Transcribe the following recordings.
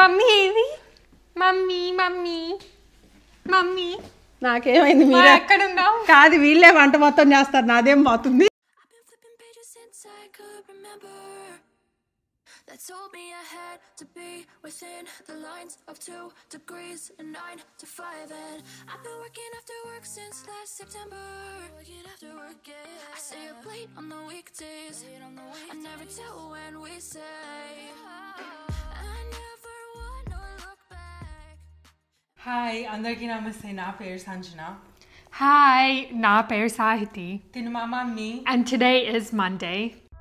Mummy ఏది mummy mummy mummy నాకేమైంది మా మీరే ఎక్కడ ఉన్నావు కాదు వీళ్ళే వంట మొత్తం చేస్తారు నాదేం పోతుంది I've been flipping pages since I could remember. That told me I had to be within the lines of two degrees and nine to five. And I've been working after work since last September. Working after work, yeah. I stay up late on the weekdays. I never tell when we say. I never wanna look back. Hi అందరికీ నమస్తే నా పేరు Sanjana hi నా పేరు సాహితి తిను మా mummy and today is Monday.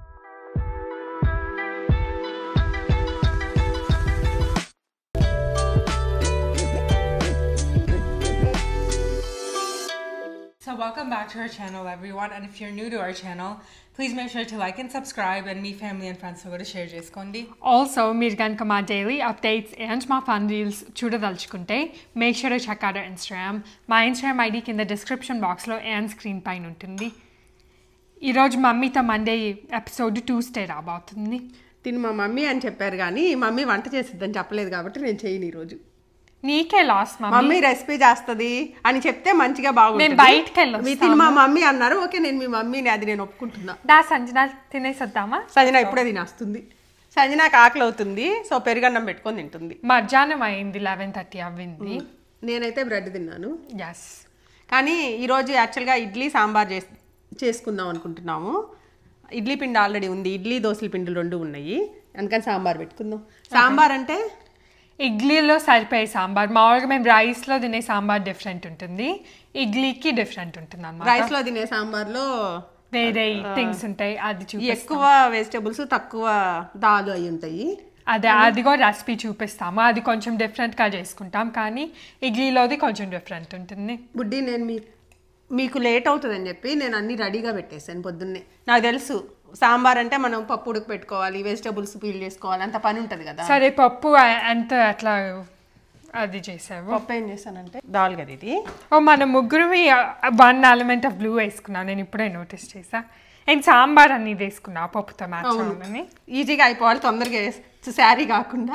So welcome back to our channel everyone and if you're new to our channel please make sure to like and subscribe and మీ family and friends తో కూడా share చేసుకోండి Also, మీరు కనుక మా daily updates and మా fun reels చూడదలుచుకుంటే make sure check out Instagram మా ఇన్స్టాగ్రామ్ ఐడి కింద డిస్క్రిప్షన్ బాక్స్లో అండ్ స్క్రీన్ పైన ఉంటుంది ఈరోజు మమ్మీతో మండే ఎపిసోడ్ ట్యూస్డే రాబోతుంది తిని మా మమ్మీ అని చెప్పారు కానీ మమ్మీ వంట చేసిద్దని చెప్పలేదు కాబట్టి నేను చేయను ఈరోజు నీకే లాస్ మమ్మీ మమ్మీ రెసిపీ చేస్తుంది అని చెప్తే మంచిగా బాగుంటుంది మేము బయటికి వెళ్ళొస్తాము. మీ తిని మా మమ్మీ అన్నారు ఓకే నేను మీ మమ్మీని అది నేను ఒప్పుకుంటున్నా దా సంజన తినేసొద్దామా సంజన ఇప్పుడే తినేస్తుంది సంజనకు ఆకలి అవుతుంది సో పెరుగన్నం పెట్టుకొని తింటుంది మధ్యాహ్నం అయింది లెవెన్ థర్టీ అవ్వింది నేనైతే బ్రెడ్ తిన్నాను ఎస్ కానీ ఈరోజు యాక్చువల్గా ఇడ్లీ సాంబార్ చేస్ చేసుకుందాం అనుకుంటున్నాము ఇడ్లీ పిండి ఆల్రెడీ ఉంది ఇడ్లీ దోశల పిండిలు రెండు ఉన్నాయి అందుకని సాంబార్ పెట్టుకుందాం సాంబార్ అంటే ఇడ్లీలో సరిపోయే సాంబార్ మామూలుగా మేము రైస్లో తినే సాంబార్ డిఫరెంట్ ఉంటుంది ఇడ్లీకి డిఫరెంట్ ఉంటుంది అనమాట రైస్లో తినే సాంబార్లో వేరే థింగ్స్ ఉంటాయి అది చూపి ఎక్కువ వెజిటబుల్స్ తక్కువ దాలు అయి ఉంటాయి అదే అది కూడా రెసిపీ చూపిస్తాము అది కొంచెం డిఫరెంట్గా చేసుకుంటాం కానీ ఇడ్లీలోది కొంచెం డిఫరెంట్ ఉంటుంది బుడ్డి నేను మీ మీకు లేట్ అవుతుందని చెప్పి నేను అన్ని రెడీగా పెట్టేశాను పొద్దున్నే నాకు తెలుసు సాంబార్ అంటే మనం పప్పు ఉడక పెట్టుకోవాలి వెజిటబుల్స్ పీల్ చేసుకోవాలి అంత పని ఉంటుంది కదా సరే పప్పు ఎంత అట్లా అది చేసావు పప్పు ఏం చేశానంటే దాల్ కదా ఇది ఓ మన ముగ్గురు వన్ ఎలిమెంట్ ఆఫ్ బ్లూ వేసుకున్నాను నేను ఇప్పుడే నోటీస్ చేసా అండ్ సాంబార్ అన్ని వేసుకున్నా పప్పుతో మ్యాచ్ అవ్వాలని ఈజీగా అయిపోవాలి తొందరగా శారీ కాకుండా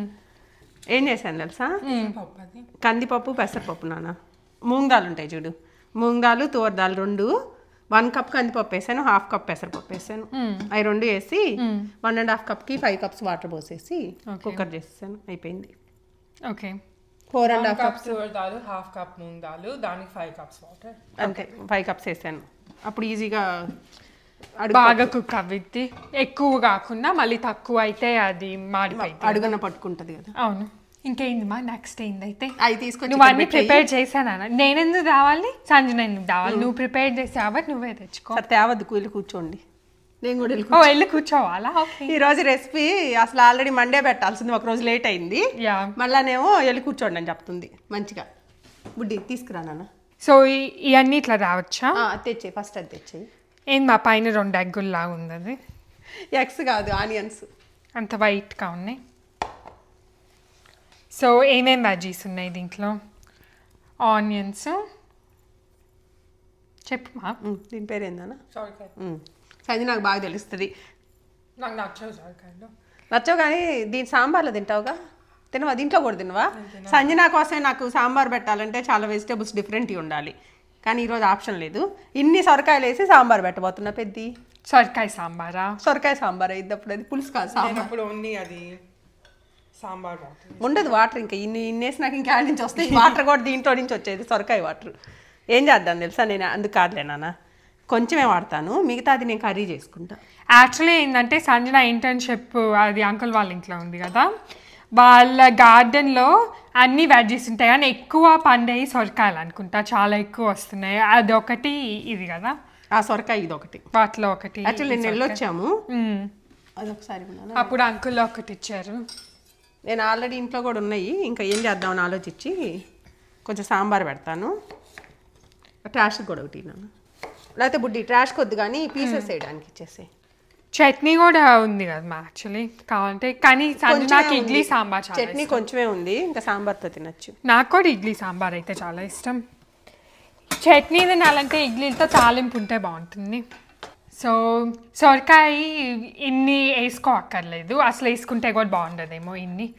ఏం చేశాను తెలుసా పప్పు అది కందిపప్పు పెసరపప్పు నాన్న మూంగ్ దాల్ ఉంటాయి చూడు మూంగ్ దాల్ తూర దాల్ రెండు వన్ కప్ కందిపప్పు వేసాను హాఫ్ కప్ పెసరపప్పు వేసాను అవి రెండు వేసి వన్ అండ్ హాఫ్ కప్కి ఫైవ్ కప్స్ వాటర్ పోసేసి కుక్కర్ చేసేసాను అయిపోయింది okay four and half cups దాలు హాఫ్ కప్ మూంగ్ దాలు దానికి ఫైవ్ కప్స్ వాటర్ అంతే ఫైవ్ కప్స్ వేసాను అప్పుడు ఈజీగా బాగా కుక్ అవ్విద్ది ఎక్కువ కాకుండా మళ్ళీ తక్కువ అయితే అది మాడిపోయింది అడుగున పట్టుకుంటుంది కదా అవును ఇంకేంది మా నెక్స్ట్ ఏందైతే అవి తీసుకొచ్చి నువ్వు అన్ని ఇక్కడ పెట్టేయి. ప్రిపేర్ చేశానా నేను ఎందుకు రావాలి సంజన ఎందుకు రావాలి నువ్వు ప్రిపేర్ చేసావా నువ్వే తెచ్చుకో సరే తేవద్దు కూలి కూర్చోండి నేను కూడా వెళ్ళి ఓ వెళ్ళి కూర్చోవాలా ఓకే ఈ రోజు రెసిపీ అసలు ఆల్రెడీ మండే పెట్టాల్సింది ఒక రోజు లేట్ అయింది యా మళ్ళానేమో వెళ్ళి కూర్చోండి అని చెప్తుంది మంచిగా బుడ్డి తీసుకురా నాన్న సో ఇవన్నీ ఇట్లా రావచ్చా ఆ, అది తెచ్చేయి ఫస్ట్ అది తెచ్చేయి ఏంది మా పైన రెండు ఎగ్గుల్లా ఉంది అది ఎగ్స్ కాదు ఆనియన్స్ అంత వైట్గా ఉన్నాయి సో ఏమేం వెజీస్ ఉన్నాయి దీంట్లో ఆనియన్స్ చెప్పు మా దీని పేరు ఏందన్నా సొరకాయ సంజయ్ నాకు బాగా తెలుస్తుంది నాకు నచ్చవు సొరకాయలు నచ్చవు కానీ దీని సాంబార్లో తింటావుగా తినవా దీంట్లో కూడా తినవా సంజన కోసమే నాకు సాంబార్ పెట్టాలంటే చాలా వెజిటేబుల్స్ డిఫరెంట్ ఉండాలి కానీ ఈరోజు ఆప్షన్ లేదు ఇన్ని సొరకాయలు వేసి సాంబార్ పెట్టబోతున్నా పెద్ది సొరకాయ సాంబారా సొరకాయ సాంబార్ అయింది అప్పుడు అది పులుసు కాదు సాంబార్ నేను అప్పుడు ఓన్లీ అది సాంబార్ వాటర్ ఉండదు వాటర్ ఇంకా ఇన్ని ఇన్నేసి నాకు ఇంకా నుంచి వస్తాయి వాటర్ కూడా దీంట్లో నుంచి వచ్చేది సొరకాయ వాటర్ ఏం చేద్దాం తెలుసా నేను అందుకు కాదులే నాన్న కొంచెమే వాడతాను మిగతాది నేను కర్రీ చేసుకుంటా యాక్చువల్లీ ఏంటంటే సంజన ఇంటర్న్షిప్ అది అంకుల్ వాళ్ళ ఇంట్లో ఉంది కదా వాళ్ళ గార్డెన్లో అన్ని వెజీస్ ఉంటాయి కానీ ఎక్కువ పండేవి సొరకాయలు అనుకుంటా చాలా ఎక్కువ వస్తున్నాయి అది ఒకటి ఇది కదా ఆ సొరకాయ ఇది ఒకటి వాటిలో ఒకటి యాక్చువల్లీ నేను వెళ్ళొచ్చాము మ్మ్. అదొకసారి ఉన్నాను అప్పుడు అంకుల్ ఒకటి ఇచ్చారు నేను ఆల్రెడీ ఇంట్లో కూడా ఉన్నాయి ఇంకా ఏం చేద్దామని ఆలోచించి కొంచెం సాంబార్ పెడతాను ట్రాష్ కూడా ఒకటి నాన్న లేకపోతే బుడ్డి ట్రాష్ కొద్ది కానీ పీసెస్ వేయడానికి ఇచ్చేసి చట్నీ కూడా ఉంది కదా మా యాక్చువల్లీ కావాలంటే కానీ సంజనాకి ఇడ్లీ సాంబార్ చాలా చట్నీ కొంచెమే ఉంది ఇంకా సాంబార్తో తినచ్చు నాకు కూడా ఇడ్లీ సాంబార్ అయితే చాలా ఇష్టం చట్నీ తినాలంటే ఇడ్లీతో తాలింపు ఉంటే బాగుంటుంది సో సొరకాయ ఇన్ని వేసుకో అక్కర్లేదు అసలు వేసుకుంటే కూడా బాగుండదేమో ఇన్ని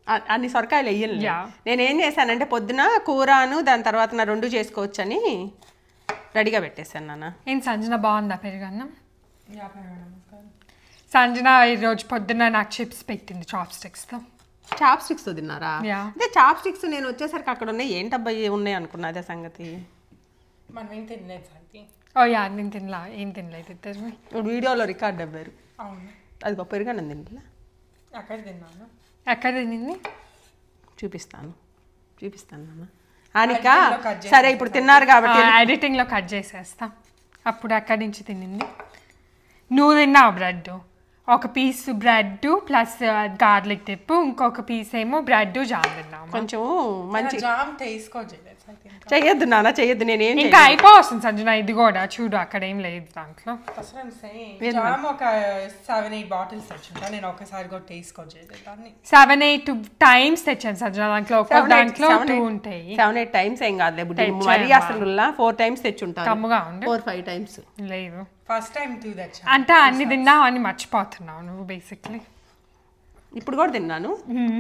అ- అన్ని సొరకాయలు వెయ్యను Yeah. నేను ఏం చేశానంటే పొద్దున కూరను దాని తర్వాత నా రెండు చేసుకోవచ్చని రెడీగా పెట్టేశాను నాన్న ఏం సంజన బాగుందా పెరుగన్నం యా పెరుగన్నం నమస్కారం సంజన ఈరోజు పొద్దున్న నాకు చిప్స్ పెట్టింది చాప్ స్టిక్స్తో చాప్ స్టిక్స్ తిన్నారా Yeah. అదే చాప్ స్టిక్స్ నేను వచ్చేసరికి అక్కడ ఉన్నాయి ఏంటబ్బా ఇవి ఉన్నాయి అనుకున్నా అదే సంగతి మనం ఏం తినలేదు సాయి ఓ యా నేను తినలా ఏం తినలేదు ఇద్దరు ఇప్పుడు వీడియోలో రికార్డ్ అవ్వారు అవును అది గొప్ప పెరుగన్నం తింటా అక్కడ తిన్నాను ఎక్కడ తినింది చూపిస్తాను చూపిస్తాను నాన్న ఆనిక Editing లో cut చేసి సరే ఇప్పుడు తిన్నారు కాబట్టి ఎడిటింగ్లో కట్ చేసేస్తా అప్పుడు అక్కడి నుంచి తినింది నువ్వు తిన్నావు బ్రెడ్ ఒక piece bread plus garlic tip ఇంకొక పీస్ ఏమో బ్రెడ్ జామ్ తిన్నాము కొంచెం మంచి జామ్ తీసుకోవట్లేదు సాయి ఇంకా చెయ్యొద్దు నాన్న చెయ్యొద్దు నేనేం ఇంకా అయిపోతుంది సంజన ఇది కూడా చూడు అక్కడ ఏం లేదు దాంట్లో ఫస్ట్ టైం సేమ్ జామ్ ఒక సెవెన్ ఎయిట్ బాటిల్స్ తెచ్చుంటా నేను ఒకసారి కూడా తీసుకోవట్లేదు దాన్ని సెవెన్ ఎయిట్ టైమ్స్ తెచ్చాను సంజన దాంట్లో ఒక్కొక్క దాంట్లో టూ ఉంటాయి సెవెన్ ఎయిట్ టైమ్స్ ఏం కాదులే బుడ్డి తెచ్చావా? మరీ అసలు ఫోర్ టైమ్స్ తెచ్చుంటాను కమ్ముగా ఉండు ఫోర్ ఫైవ్ టైమ్స్ లేదు ఫస్ట్ టైం టూ తెచ్చా అంటే అన్ని తిన్నావు అని మర్చిపోతున్నావు నువ్వు బేసిక్లీ ఇప్పుడు కూడా తిన్నాను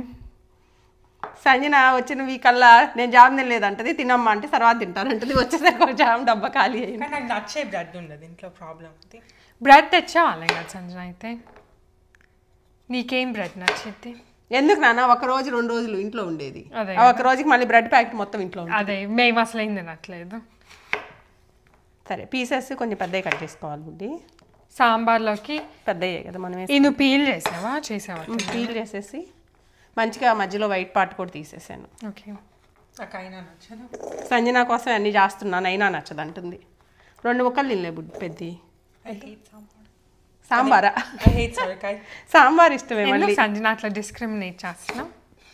సంజన వచ్చిన వీకల్లా నేను జామ్ తినలేదంటది తినమ్మా అంటే తర్వాత తింటానంటది వచ్చేసరికి ఒక జామ్ డబ్బా ఖాళీ అయింది కానీ నాకు నచ్చే బ్రెడ్ ఉండదు ఇంట్లో ప్రాబ్లం అది బ్రెడ్ తెచ్చావాలి కదా సంజన అయితే నీకేం బ్రెడ్ నచ్చింది ఎందుకు నాన్న ఒక రోజు రెండు రోజులు ఇంట్లో ఉండేది అదే ఆ ఒక రోజుకి మళ్ళీ బ్రెడ్ ప్యాకెట్ మొత్తం ఇంట్లో ఉంది అదే మేము అసలు ఏం తినట్లేదు సరే పీసెస్ కొంచెం పెద్దవి కట్ చేసుకోవాలి బుడ్డి సాంబార్లోకి పెద్దయ్యే కదా మనం ఇది నువ్వు పీల్ చేసావా చేసావా పీల్ చేసేసి మంచిగా మధ్యలో వైట్ పార్ట్ కూడా తీసేసాను ఓకే నాకు అయినా నచ్చదు సంజన కోసం అన్ని చేస్తున్నాను అయినా నచ్చదు అంటుంది రెండు ముక్కలు తినలే బుడ్డి పెద్ద ఐ హేట్ సాంబార్ సాంబారా ఐ హేట్ సొరకాయ సాంబార్ ఇష్టమే ఎందుకు మళ్ళీ సంజన అట్లా డిస్క్రిమినేట్ చేస్తున్నావు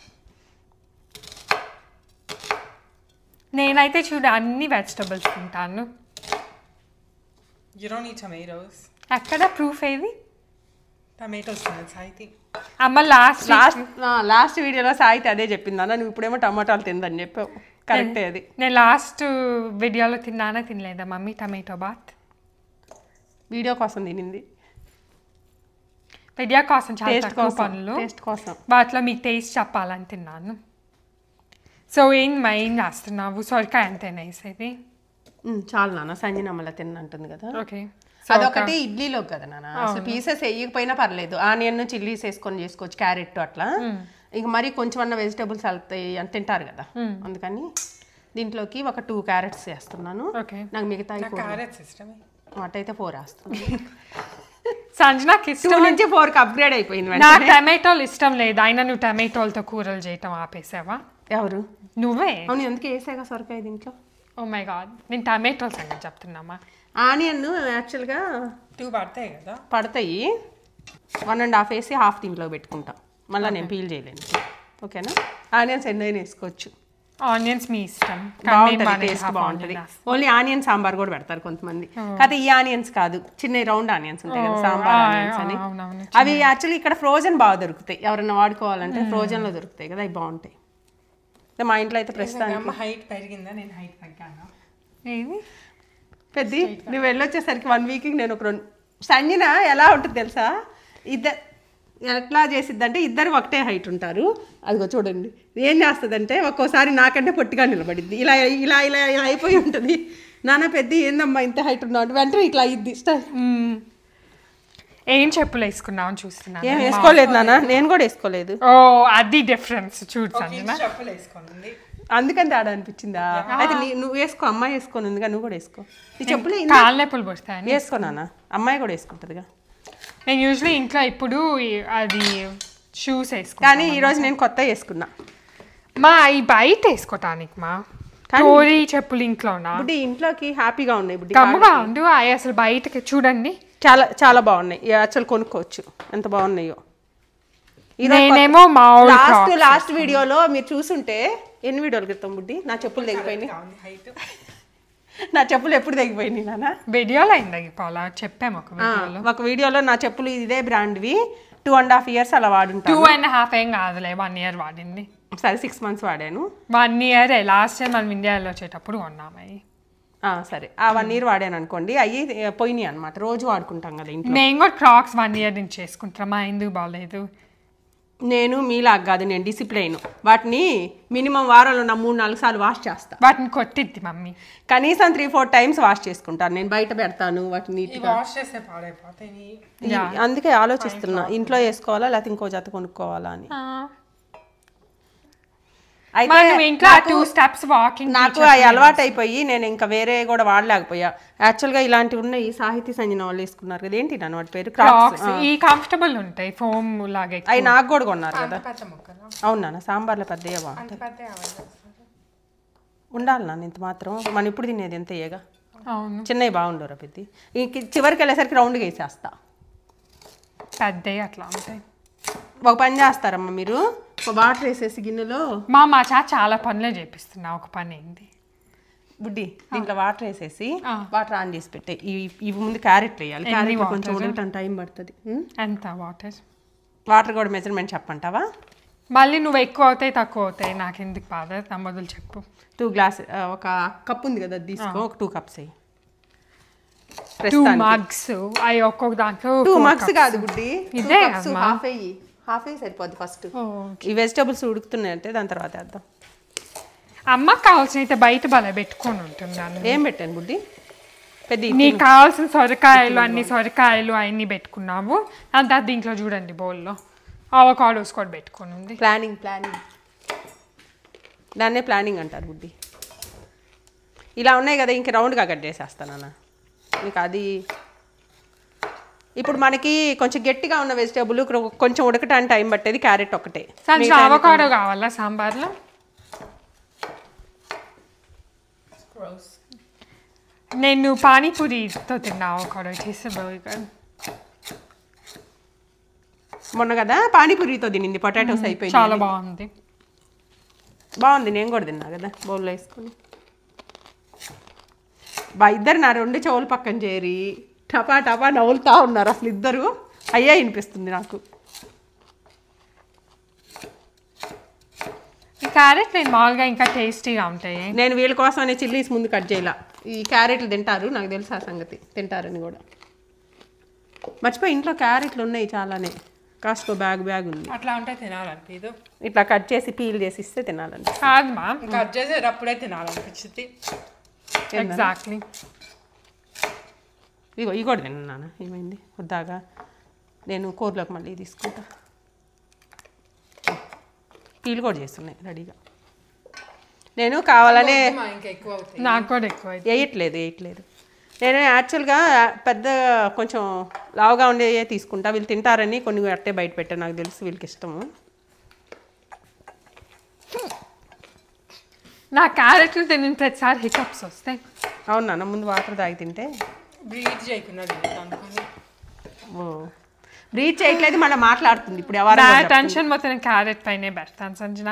నేనైతే చూడు అన్ని వెజిటబుల్స్ తింటాను యూ డోంట్ నీడ్ టమాటోస్ ఎక్కడ ప్రూఫ్ ఏది టమాటోస్ తినదు సాయి అమ్మ లాస్ట్ లాస్ట్ లాస్ట్ వీడియోలో సాయితే అదే చెప్పింది అన్న నువ్వు ఇప్పుడేమో టమాటాలు తిందని చెప్పావు కరెక్టే అది నేను లాస్ట్ వీడియోలో తిన్నానా తినలేదా మమ్మీ టమాటో బాత్ వీడియో కోసం తినింది వీడియో కోసం చాలా టేస్ట్ తక్కువ కోసం పనులు టేస్ట్ కోసం వాటిలో మీకు టేస్ట్ చెప్పాలని తిన్నాను సో ఏం మా ఏం చేస్తున్నావు సొరకాయ అంతేనా వేసేది ఉమ్, చాలు నాన్న సంజన మళ్ళీ తిన్నంటుంది కదా ఓకే అదొకటి ఇడ్లీలో కదా నాన్న అసలు పీసెస్ వేయకపోయినా పర్లేదు ఆనియన్ చిల్లీస్ వేసుకొని చేసుకోవచ్చు క్యారెట్ అట్లా ఇక మరి కొంచెం అన్న వెజిటేబుల్స్ వెళ్తాయి అని తింటారు కదా అందుకని దీంట్లోకి ఒక టూ క్యారెట్స్ వేస్తున్నాను ఓకే నాకు మిగతా నాకు క్యారెట్స్ ఇష్టమే అటైతే ఫోర్ వేస్తాను సంజనాకి టూ ఇష్టం నుంచి ఫోర్కి అప్గ్రేడ్ అయిపోయింది నా వెంటనే. టమాటోలు ఇష్టం లేదు అయినా నువ్వు టమాటోలతో కూరలు చేయటం ఆపేసావా ఎవరు నువ్వే అవును ఎందుకు వేసాగా సొరకాయ దీంట్లో ఓ మై గాడ్ నేను టమాటోల సంగతి చెప్తున్నామా ఆనియన్ యాక్చువల్గా టూ పడతాయి కదా పడతాయి వన్ అండ్ హాఫ్ వేసి హాఫ్ దీంట్లో పెట్టుకుంటాం మళ్ళీ నేను పీల్ చేయలేను ఓకేనా ఆనియన్స్ ఎన్నైనా వేసుకోవచ్చు ఆనియన్స్ మీ ఇష్టం కానీ నేను బాగుంటుంది బాగానే టేస్ట్ half బాగుంటుంది onion వేస్తా. ఓన్లీ ఆనియన్ సాంబార్ కూడా పెడతారు కొంతమంది కాకపోతే ఈ ఆనియన్స్ కాదు చిన్న రౌండ్ ఆనియన్స్ ఉంటాయి కదా సాంబార్ ఆ, ఆనియన్స్ అని అవునవును. అవి యాక్చువల్లీ ఇక్కడ ఫ్రోజన్ బాగా దొరుకుతాయి ఎవరైనా వాడుకోవాలంటే frozen లో దొరుకుతాయి కదా అవి బాగుంటాయి అయితే మా ఇంట్లో అయితే ప్రస్తుతానికి అమ్మ హైట్ పెరిగిందా నేను హైట్ తగ్గాను ఏది పెద్ద నువ్వు వెళ్ళొచ్చేసరికి వన్ వీక్కి నేను ఒక రెండు సంజన ఎలా ఉంటుంది తెలుసా ఇద్దరు ఎట్లా చేసిద్దంటే ఇద్దరు ఒకటే హైట్ ఉంటారు అదిగో చూడండి ఏం చేస్తుందంటే ఒక్కోసారి నాకంటే పొట్టిగా నిలబడిద్ది ఇలా ఇలా ఇలా ఇలా అయిపోయి ఉంటుంది నాన్న పెద్ద ఏందమ్మా ఇంత హైట్ ఉన్నావు అంటే వెంటనే ఇట్లా అయ్యిద్ది స్టైల్ ఏం చెప్పులు వేసుకున్నావు అని చూస్తున్నాను ఏం వేసుకోలేదు నాన్న నేను కూడా వేసుకోలేదు ఓ అది డిఫరెన్స్ చూడు ఒక సంజన ఇంచు చెప్పులు వేసుకోండి అందుకని తేడా అనిపించిందా అయితే నీ నువ్వు వేసుకో అమ్మాయి వేసుకొని ఉందిగా నువ్వు కూడా వేసుకో నీ చెప్పులే కాళ్ళ నొప్పులు పుడతాయని వేసుకో నాన్న అమ్మాయి కూడా వేసుకుంటుందిగా నేను యూజువలీ ఇంట్లో ఇప్పుడు ఈ- అది షూస్ వేసుకుంటాను కానీ ఈరోజు నేను కొత్త వేసుకున్నా మా ఈ బయట వేసుకోటానికి మా టోరీ చెప్పులు ఇంట్లోనా బుడ్డి ఇంట్లోకి హ్యాపీగా ఉన్నాయి బుడ్డి కమ్ముగా ఉండు అవి అసలు బయటకి చూడండి చాలా చాలా బాగున్నాయి యాక్చువల్ కొనుక్కోవచ్చు ఎంత బాగున్నాయో నేనేమో మా లాస్ట్ లాస్ట్ వీడియోలో మీరు చూసుంటే ఎన్ని వీడియోల క్రితం బుడ్డి నా చెప్పులు తెగిపోయినాయి హైట్ నా చెప్పులు ఎప్పుడు తెగిపోయినాయి నాన్న వీడియోలో అయింది పోలా చెప్పాము ఒక ఆ, వీడియోలో ఒక వీడియోలో నా చెప్పులు ఇదే బ్రాండ్వి టూ అండ్ హాఫ్ ఇయర్స్ అలా టూ వాడుంటాను అండ్ హాఫ్ ఏం కాదులే వన్ ఇయర్ వాడింది సరే సిక్స్ మంత్స్ వాడాను వన్ ఇయర్ లాస్ట్ టైం మనం ఇండియాలో వచ్చేటప్పుడు కొన్నాము అవి ఆ, సరే ఆ వన్ ఇయర్ వాడాను అనుకోండి అవి పోయినాయి అనమాట రోజు వాడుకుంటాం కదా ఇంట్లో నేను కూడా క్రాక్స్ వన్ ఇయర్ నుంచి చేసుకుంటాం మా ఎందుకు బాగాలేదు నేను మీలాగా కాదు నేను డిసిప్లైన్ వాటిని మినిమం వారంలో నా మూడు నాలుగు సార్లు వాష్ చేస్తా వాటిని కొట్టిద్ది మమ్మీ కనీసం త్రీ ఫోర్ టైమ్స్ వాష్ చేసుకుంటాను నేను బయట పెడతాను వాటిని ఈ వాష్ చేస్తే పాడైపోతాయి నీ- ఈ- అందుకే ఆలోచిస్తున్నా ఇంట్లో వేసుకోవాలా లేకపోతే ఇంకో జత కొనుక్కోవాలా అని అయితే మనం ఇంట్లో నాకు- టూ స్టెప్స్ వాకింగ్ నాకు అవి అలవాటు అయిపోయి నేను ఇంకా వేరే కూడా వాడలేకపోయా యాక్చువల్గా ఇలాంటివి ఉన్నాయి సాహితీ సంజన వాళ్ళు వేసుకున్నారు కదా ఏంటి నన్ను వాటి పేరు క్రాక్స్ క్లాక్స్ ఈ కంఫర్టబుల్ ఉంటాయి ఫోమ్ లాగా అవి నాకు కూడా కొన్నారు కదా పెద్ద ముక్కలు అవునా సాంబార్లో పెద్దయ్య బాగుంటుంది అంత పెద్ద అవ్వాలి ఉండాలి నాన్న ఇంత మాత్రం మనం ఇప్పుడు తినేది ఎంత ఏగా అవును చిన్నవి బాగుండవు పెద్ద ఈ చివరికి వెళ్ళేసరికి రౌండ్గా వేసేస్తా పెద్దవి అట్లా ఉంటాయి ఒక పని చేస్తారమ్మా మీరు ఒక వాటర్ వేసేసి గిన్నెలో మా మా చా చాలా పనులే చేపిస్తున్నా ఒక పని ఏంది బుడ్డి దీంట్లో వాటర్ వేసేసి ఆ. వాటర్ ఆన్ చేసి పెట్టే ఇవి ఇవి ముందు క్యారెట్ వేయాలి ఎన్ని క్యారెట్ waters? కొంచెం ఉడకటం టైం పడుతుంది ఉం? ఎంత వాటర్ వాటర్ కూడా మెజర్మెంట్ చెప్పంటావా మళ్ళీ నువ్వు ఎక్కువ అవుతాయి తక్కువ అవుతాయి నాకు ఎందుకు బాధ నా మొదలు చెప్పు టూ గ్లాస్ ఒక కప్ ఉంది కదా అది తీసుకో ఒక టూ కప్స్ అయ్యి టూ మగ్స్ అవి ఒక్కొక్క దాంట్లో టూ four మగ్స్ cups. కాదు బుడ్డి ఇదే కప్స్ అమ్మా. హాఫ్ అయ్యి హాఫ్ అయ్యి సరిపోద్ది ఫస్ట్ ఓ. ఈ వెజిటబుల్స్ ఉడుకుతున్నాయంటే దాని తర్వాత వేద్దాం అమ్మకి కావాల్సిన అయితే బయట బల పెట్టుకొని ఉంటున్నాను ఏం పెట్టాను బుడ్డి పెద్ద ఈ నీకు కావాల్సిన సొరకాయలు అన్ని సొరకాయలు అవన్నీ పెట్టుకున్నావు అంత దీంట్లో చూడండి బౌల్లో అవకాడోస్ కూడా పెట్టుకొని ఉంది ప్లానింగ్ ప్లానింగ్ దాన్నే ప్లానింగ్ అంటారు బుడ్డి ఇలా ఉన్నాయి కదా ఇంక రౌండ్గా కట్ చేసేస్తానన్న మీకు అది ఇప్పుడు మనకి కొంచెం గట్టిగా ఉన్న వెజిటేబుల్ కొంచెం ఉడకటానికి టైం పట్టేది క్యారెట్ ఒకటే సంచి మిగతా అన్ని అవకాడో కావాలా సాంబార్లో Gross. నేను పానీపూరితో తిన్నా అవకాడో చేస్తే బాగా మొన్న కదా పానీపూరితో తినింది పొటాటోస్ అయిపోయింది చాలా బాగుంది బాగుంది నేను కూడా తిన్నా కదా బౌల్లో వేసుకొని బా ఇద్దరు నా రెండు చెవులు పక్కన చేరి టపా టపా నవ్వులుతా ఉన్నారు అసలు ఇద్దరు అయ్యా వినిపిస్తుంది నాకు ఈ క్యారెట్ నేను మామూలుగా ఇంకా టేస్టీగా ఉంటాయి నేను వీళ్ళ కోసమనే చిల్లీస్ ముందు కట్ చేయాల ఈ క్యారెట్లు తింటారు నాకు తెలుసు ఆ సంగతి తింటారని కూడా మర్చిపోయి ఇంట్లో క్యారెట్లు ఉన్నాయి చాలానే కాస్కో బ్యాగ్ బ్యాగ్ ఉంది అట్లా ఉంటే తినాలనిపించదు ఇట్లా కట్ చేసి పీల్ చేసి ఇస్తే తినాలండి కాదు మా కట్ చేసేటప్పుడే తినాలనిపించింది ఎగ్జాక్ట్లీ ఇగో ఇవి కూడా తిన్నాను ఏమైంది వద్దాగా నేను కూరలోకి మళ్ళీ తీసుకుంటా పీల్ కూడా చేస్తున్నాయి రెడీగా నేను కావాలనే మా ఇంకా ఎక్కువ అవుతాయి నాకు కూడా ఎక్కువ అయితే. వేయట్లేదు వేయట్లేదు నేను యాక్చువల్గా పెద్ద కొంచెం లావుగా ఉండే తీసుకుంటా వీళ్ళు తింటారని కొన్ని అట్టే బయట పెట్టాను నాకు తెలుసు వీళ్ళకి ఇష్టము నా క్యారెట్లు తినిన ప్రతిసారి హికప్స్ వస్తాయి అవునా నా ముందు వాటర్ తాగి తింటే బ్రీత్ చేయకుండా తింటాను అనుకోని ఓ బ్రీచ్ చేయట్లేదు మళ్ళీ మాట్లాడుతుంది ఇప్పుడు నా ఎవరు టెన్షన్ మొత్తం క్యారెట్ పైనే పెడతాను సంజన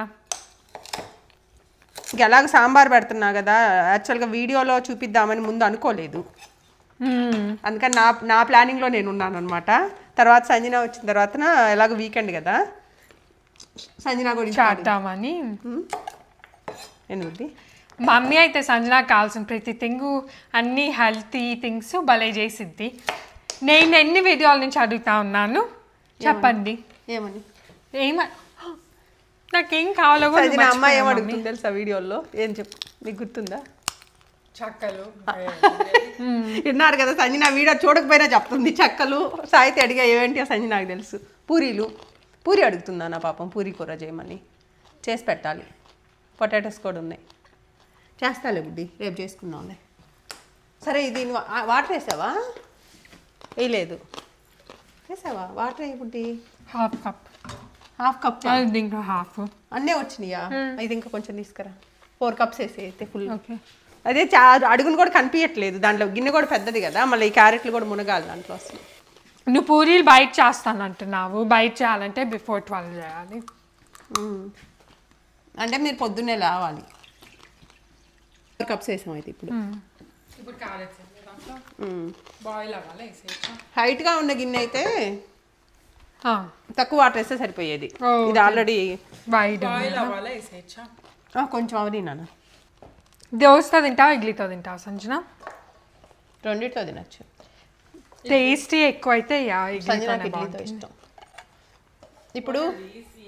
ఎలాగ సాంబార్ పెడుతున్నా కదా యాక్చువల్గా వీడియోలో చూపిద్దామని ముందు అనుకోలేదు మ్మ్. అందుకని నా నా ప్లానింగ్లో నేను ఉన్నాను అనమాట తర్వాత సంజన వచ్చిన తర్వాత ఎలాగ వీకెండ్ కదా సంజన గురించి అడుగు. చేద్దామని ఎందుకు మమ్మీ అయితే సంజనాకు కావాల్సిన ప్రతి థింగ్ అన్ని హెల్తీ థింగ్స్ భలే చేసిద్ది నేను ఎన్ని వీడియోల నుంచి అడుగుతా ఉన్నాను చెప్పండి ఏమని ఏమ నాకేం కావాలో కూడా సంజన అమ్మ మర్చిపోయా ఏమడుగుతుంది తెలుసా వీడియోలో ఏం చెప్పు నీకు గుర్తుందా చక్కలు విన్నారు కదా సంజన వీడియో చూడకపోయినా చెప్తుంది చెక్కలు సాయితే అడిగా ఏంటి ఆ సంజన నాకు తెలుసు పూరీలు పూరి అడుగుతుందా నా పాపం పూరి కూర చేయమని చేసి పెట్టాలి పొటాటోస్ కూడా ఉన్నాయి చేస్తాలే బుడ్డి రేపు చేసుకుందాంలే సరే ఇది నువ్వు ఆ- వాటర్ వేసావా వేయలేదు వేసావా వాటర్ వేయి బుడ్డి హాఫ్ కప్ హాఫ్ కప్ దీంట్లో హాఫ్ అన్నీ వచ్చినాయా ఇది ఇంకా కొంచెం తీసుకురా ఫోర్ కప్స్ వేసి అయితే ఫుల్ ఓకే అదే చా అడుగును కూడా కనిపించట్లేదు దాంట్లో గిన్నె కూడా పెద్దది కదా మళ్ళీ ఈ క్యారెట్లు కూడా మునగాలి దాంట్లో అసలు నువ్వు పూరీలు బయట చేస్తాను అంటున్నావు బయట చేయాలంటే బిఫోర్ ట్వెల్వ్ చేయాలి మ్మ్. అంటే మీరు పొద్దున్నే లేవాలి ఫోర్ కప్స్ వేసాం అయితే ఇప్పుడు ఇప్పుడు క్యారెట్స్ దాంట్లో మ్మ్. బాయిల్ అవ్వాలి వేసేయచ్చా హైట్గా ఉన్న గిన్నె అయితే తక్కువ వాటర్ వేస్తే సరిపోయేది ఓ, ఇది ఆల్రెడీ వైడ్ బాయిల్ అవ్వాలి వేసేయచ్చా కొంచెం అవది నాన్న దోశతో తింటావా ఇడ్లీతో తింటావా సంజన రెండిట్లో తినచ్చు టేస్టీ ఎక్కువ అయితే యా సంజనాకి ఇడ్లీతోనే ఇడ్లీతో బాగుంటుంది ఇష్టం ఇప్పుడు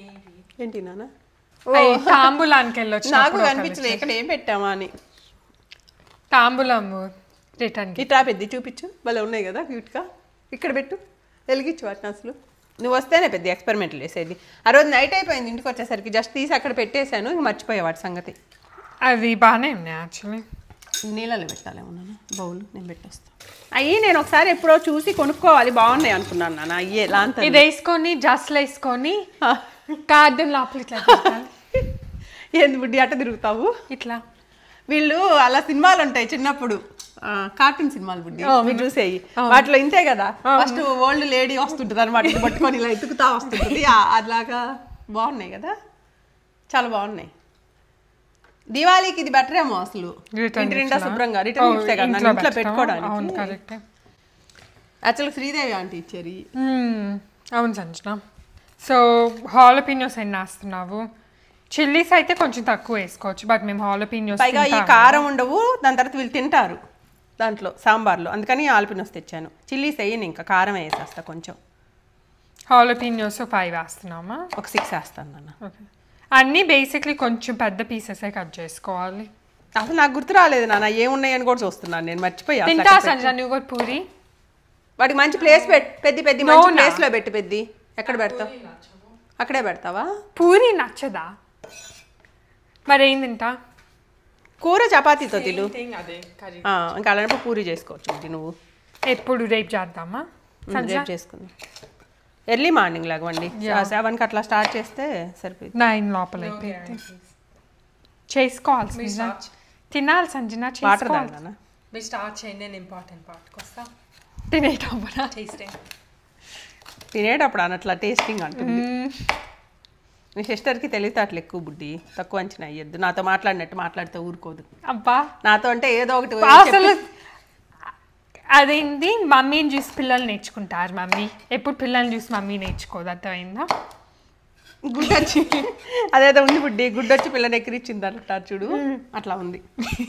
ఏంటి నాన్న అయి తాంబూలానికి వెళ్ళొచ్చు నాకు కనిపించలేదు ఇక్కడ ఏం పెట్టామా అని తాంబూలము రిటర్న్ ఇట్లా పెద్ద చూపించు భలే ఉన్నాయి కదా క్యూట్గా ఇక్కడ పెట్టు వెలిగించు వాటిని అసలు నువ్వు వస్తేనే పెద్ద ఎక్స్పెరిమెంట్లు వేసేది ఆ రోజు నైట్ అయిపోయింది ఇంటికి వచ్చేసరికి జస్ట్ తీసి అక్కడ పెట్టేశాను ఇంక మర్చిపోయా వాటి సంగతి అవి బాగానే ఉన్నాయి యాక్చువల్లీ నీళ్ళలో పెట్టాలేమో నాన్న బౌల్ నేను పెట్టేస్తాను అయ్యి నేను ఒకసారి ఎప్పుడో చూసి కొనుక్కోవాలి బాగున్నాయి అనుకున్నాను నాన్న అయ్యే లాంత ఇది వేసుకొని జస్ట్లు వేసుకొని గార్డెన్ లోపల ఇట్లా పెట్టాలి. ఏంది బుడ్డి అట్ట తిరుగుతావు ఇట్లా వీళ్ళు అలా సినిమాలు ఉంటాయి చిన్నప్పుడు ఆ, కార్టూన్ సినిమాలు బుడ్డి మీరు చూసేయి వాటిలో ఇంతే కదా ఫస్ట్ ఓల్డ్ లేడీ వస్తుంటుంది అనమాట ఇది పట్టుకొని ఇలా ఎత్తుకుతా వస్తుంటుంది ఆ- అట్లాగా బాగున్నాయి కదా చాలా బాగున్నాయి దివాళీకి ఇది బెటర్ ఏమో అసలు Return ఇంటి నిండా gifts లా? శుభ్రంగా రిటర్న్ ఓ, గిఫ్ట్సే కదా ఇంట్లో నన్ను ఇంట్లో పెడతావా? అవును పెట్టుకోవడానికి కరెక్ట్ యాక్చువల్ శ్రీదేవి ఆంటీ ఇచ్చారు ఇవి. అవును సంజన సో హాలపినియోస్ ఎన్ని వేస్తున్నావు చిల్లీస్ అయితే కొంచెం తక్కువ వేసుకోవచ్చు బట్ మేము హాలపినియోస్ పైగా ఈ కారం ఉండవు దాని తర్వాత వీళ్ళు తింటారు దాంట్లో సాంబార్లో అందుకని ఆల్పినోస్ తెచ్చాను చిల్లీస్ వేయను ఇంకా కారం వేసేస్తా కొంచెం హాలపినియోస్ ఫైవ్ వేస్తున్నామా ఒక సిక్స్ వేస్తాను నాన్న ఓకే అన్నీ బేసిక్లీ కొంచెం పెద్ద పీసెసే కట్ చేసుకోవాలి అసలు నాకు గుర్తు రాలేదు నాన్న ఏమున్నాయని కూడా చూస్తున్నాను నేను మర్చిపోయా అసలు తింటా అక్కడ పెట్టు. సంజన నువ్వు కూడా పూరి వాటికి మంచి ప్లేస్ పెట్టు పెద్ద పెద్ద No మంచి నా. ప్లేస్ లో పెట్టు పెద్ది ఎక్కడ పెడతావు అక్కడే పెడతావా పూరి నచ్చదా మరి ఏం తింటా కూర చపాతీతో తిను అదే కర్రీ ఆ, ఇంకా అలాంటి పూరి చేసుకోవచ్చు ఇది నువ్వు ఎప్పుడు రేపు చేద్దామా సంజన రేపు చేసుకుందాం ఎర్లీ మార్నింగ్ లాగవండి సెవెన్కి అట్లా స్టార్ట్ చేస్తే సరిపోయింది నైన్ లోపల అయిపోయింది చేసుకోవాలి సంజన తినాలి సంజన వాటర్ చేసుకోవాలి తాగుతానా మీరు స్టార్ట్ చేయండి నేను ఇంపార్టెంట్ పార్ట్కి వస్తా తినేటప్పుడు టేస్టింగ్ తినేటప్పుడు అనట్లా టేస్టింగ్ అంటుంది మీ సిస్టర్కి తెలివితేటలు ఎక్కువ బుడ్డి తక్కువ అంచనా అయ్యొద్దు నాతో మాట్లాడినట్టు మాట్లాడితే ఊరుకోదు అబ్బా నాతో అంటే ఏదో ఒకటి అసలు అదేంటి మమ్మీని చూసి పిల్లలు నేర్చుకుంటారు మమ్మీ ఎప్పుడు పిల్లల్ని చూసి మమ్మీ నేర్చుకోదు అర్థమైందా గుడ్డొచ్చి అదేదో ఉంది బుడ్డి గుడ్డొచ్చి పిల్లని ఎక్కిరిచ్చింది అంటారు చూడు అట్లా ఉంది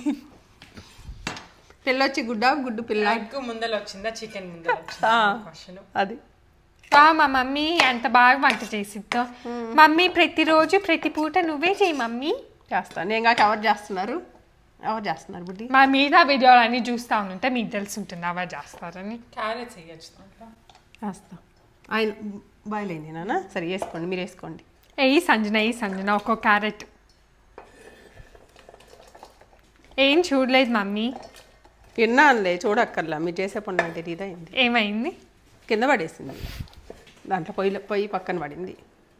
పిల్లొచ్చి గుడ్డ గుడ్డు పిల్ల ఎగ్ ముందర వచ్చిందా చికెన్ ముందర వచ్చిందా ఆ, క్వశ్చన్ అది ఆ, మా మమ్మీ ఎంత బాగా వంట చేసిద్దో మమ్మీ ప్రతిరోజు ప్రతి పూట నువ్వే చేయి మమ్మీ చేస్తాను నేను కాక ఎవరు చేస్తున్నారు ఎవరు చేస్తున్నారు బుడ్డి మా మీద వీడియోలు అన్ని చూస్తూ ఉంటే మీకు తెలిసి ఉంటుంది అవ చేస్తారని క్యారెట్స్ వేయచ్చు దాంట్లో చేస్తా ఆయన బాయిల్ అయింది నాన్న సరే వేసుకోండి మీరు వేసుకోండి ఎయ్యి సంజన ఎయ్యి సంజన ఒక్కో క్యారెట్ ఏం చూడలేదు మమ్మీ విన్నానులే చూడక్కర్లా మీరు చేసే పని నాకు తెలియదా ఏంది ఏమైంది కింద పడేసింది దాంట్లో పొయ్యి పొయ్యి పక్కన పడింది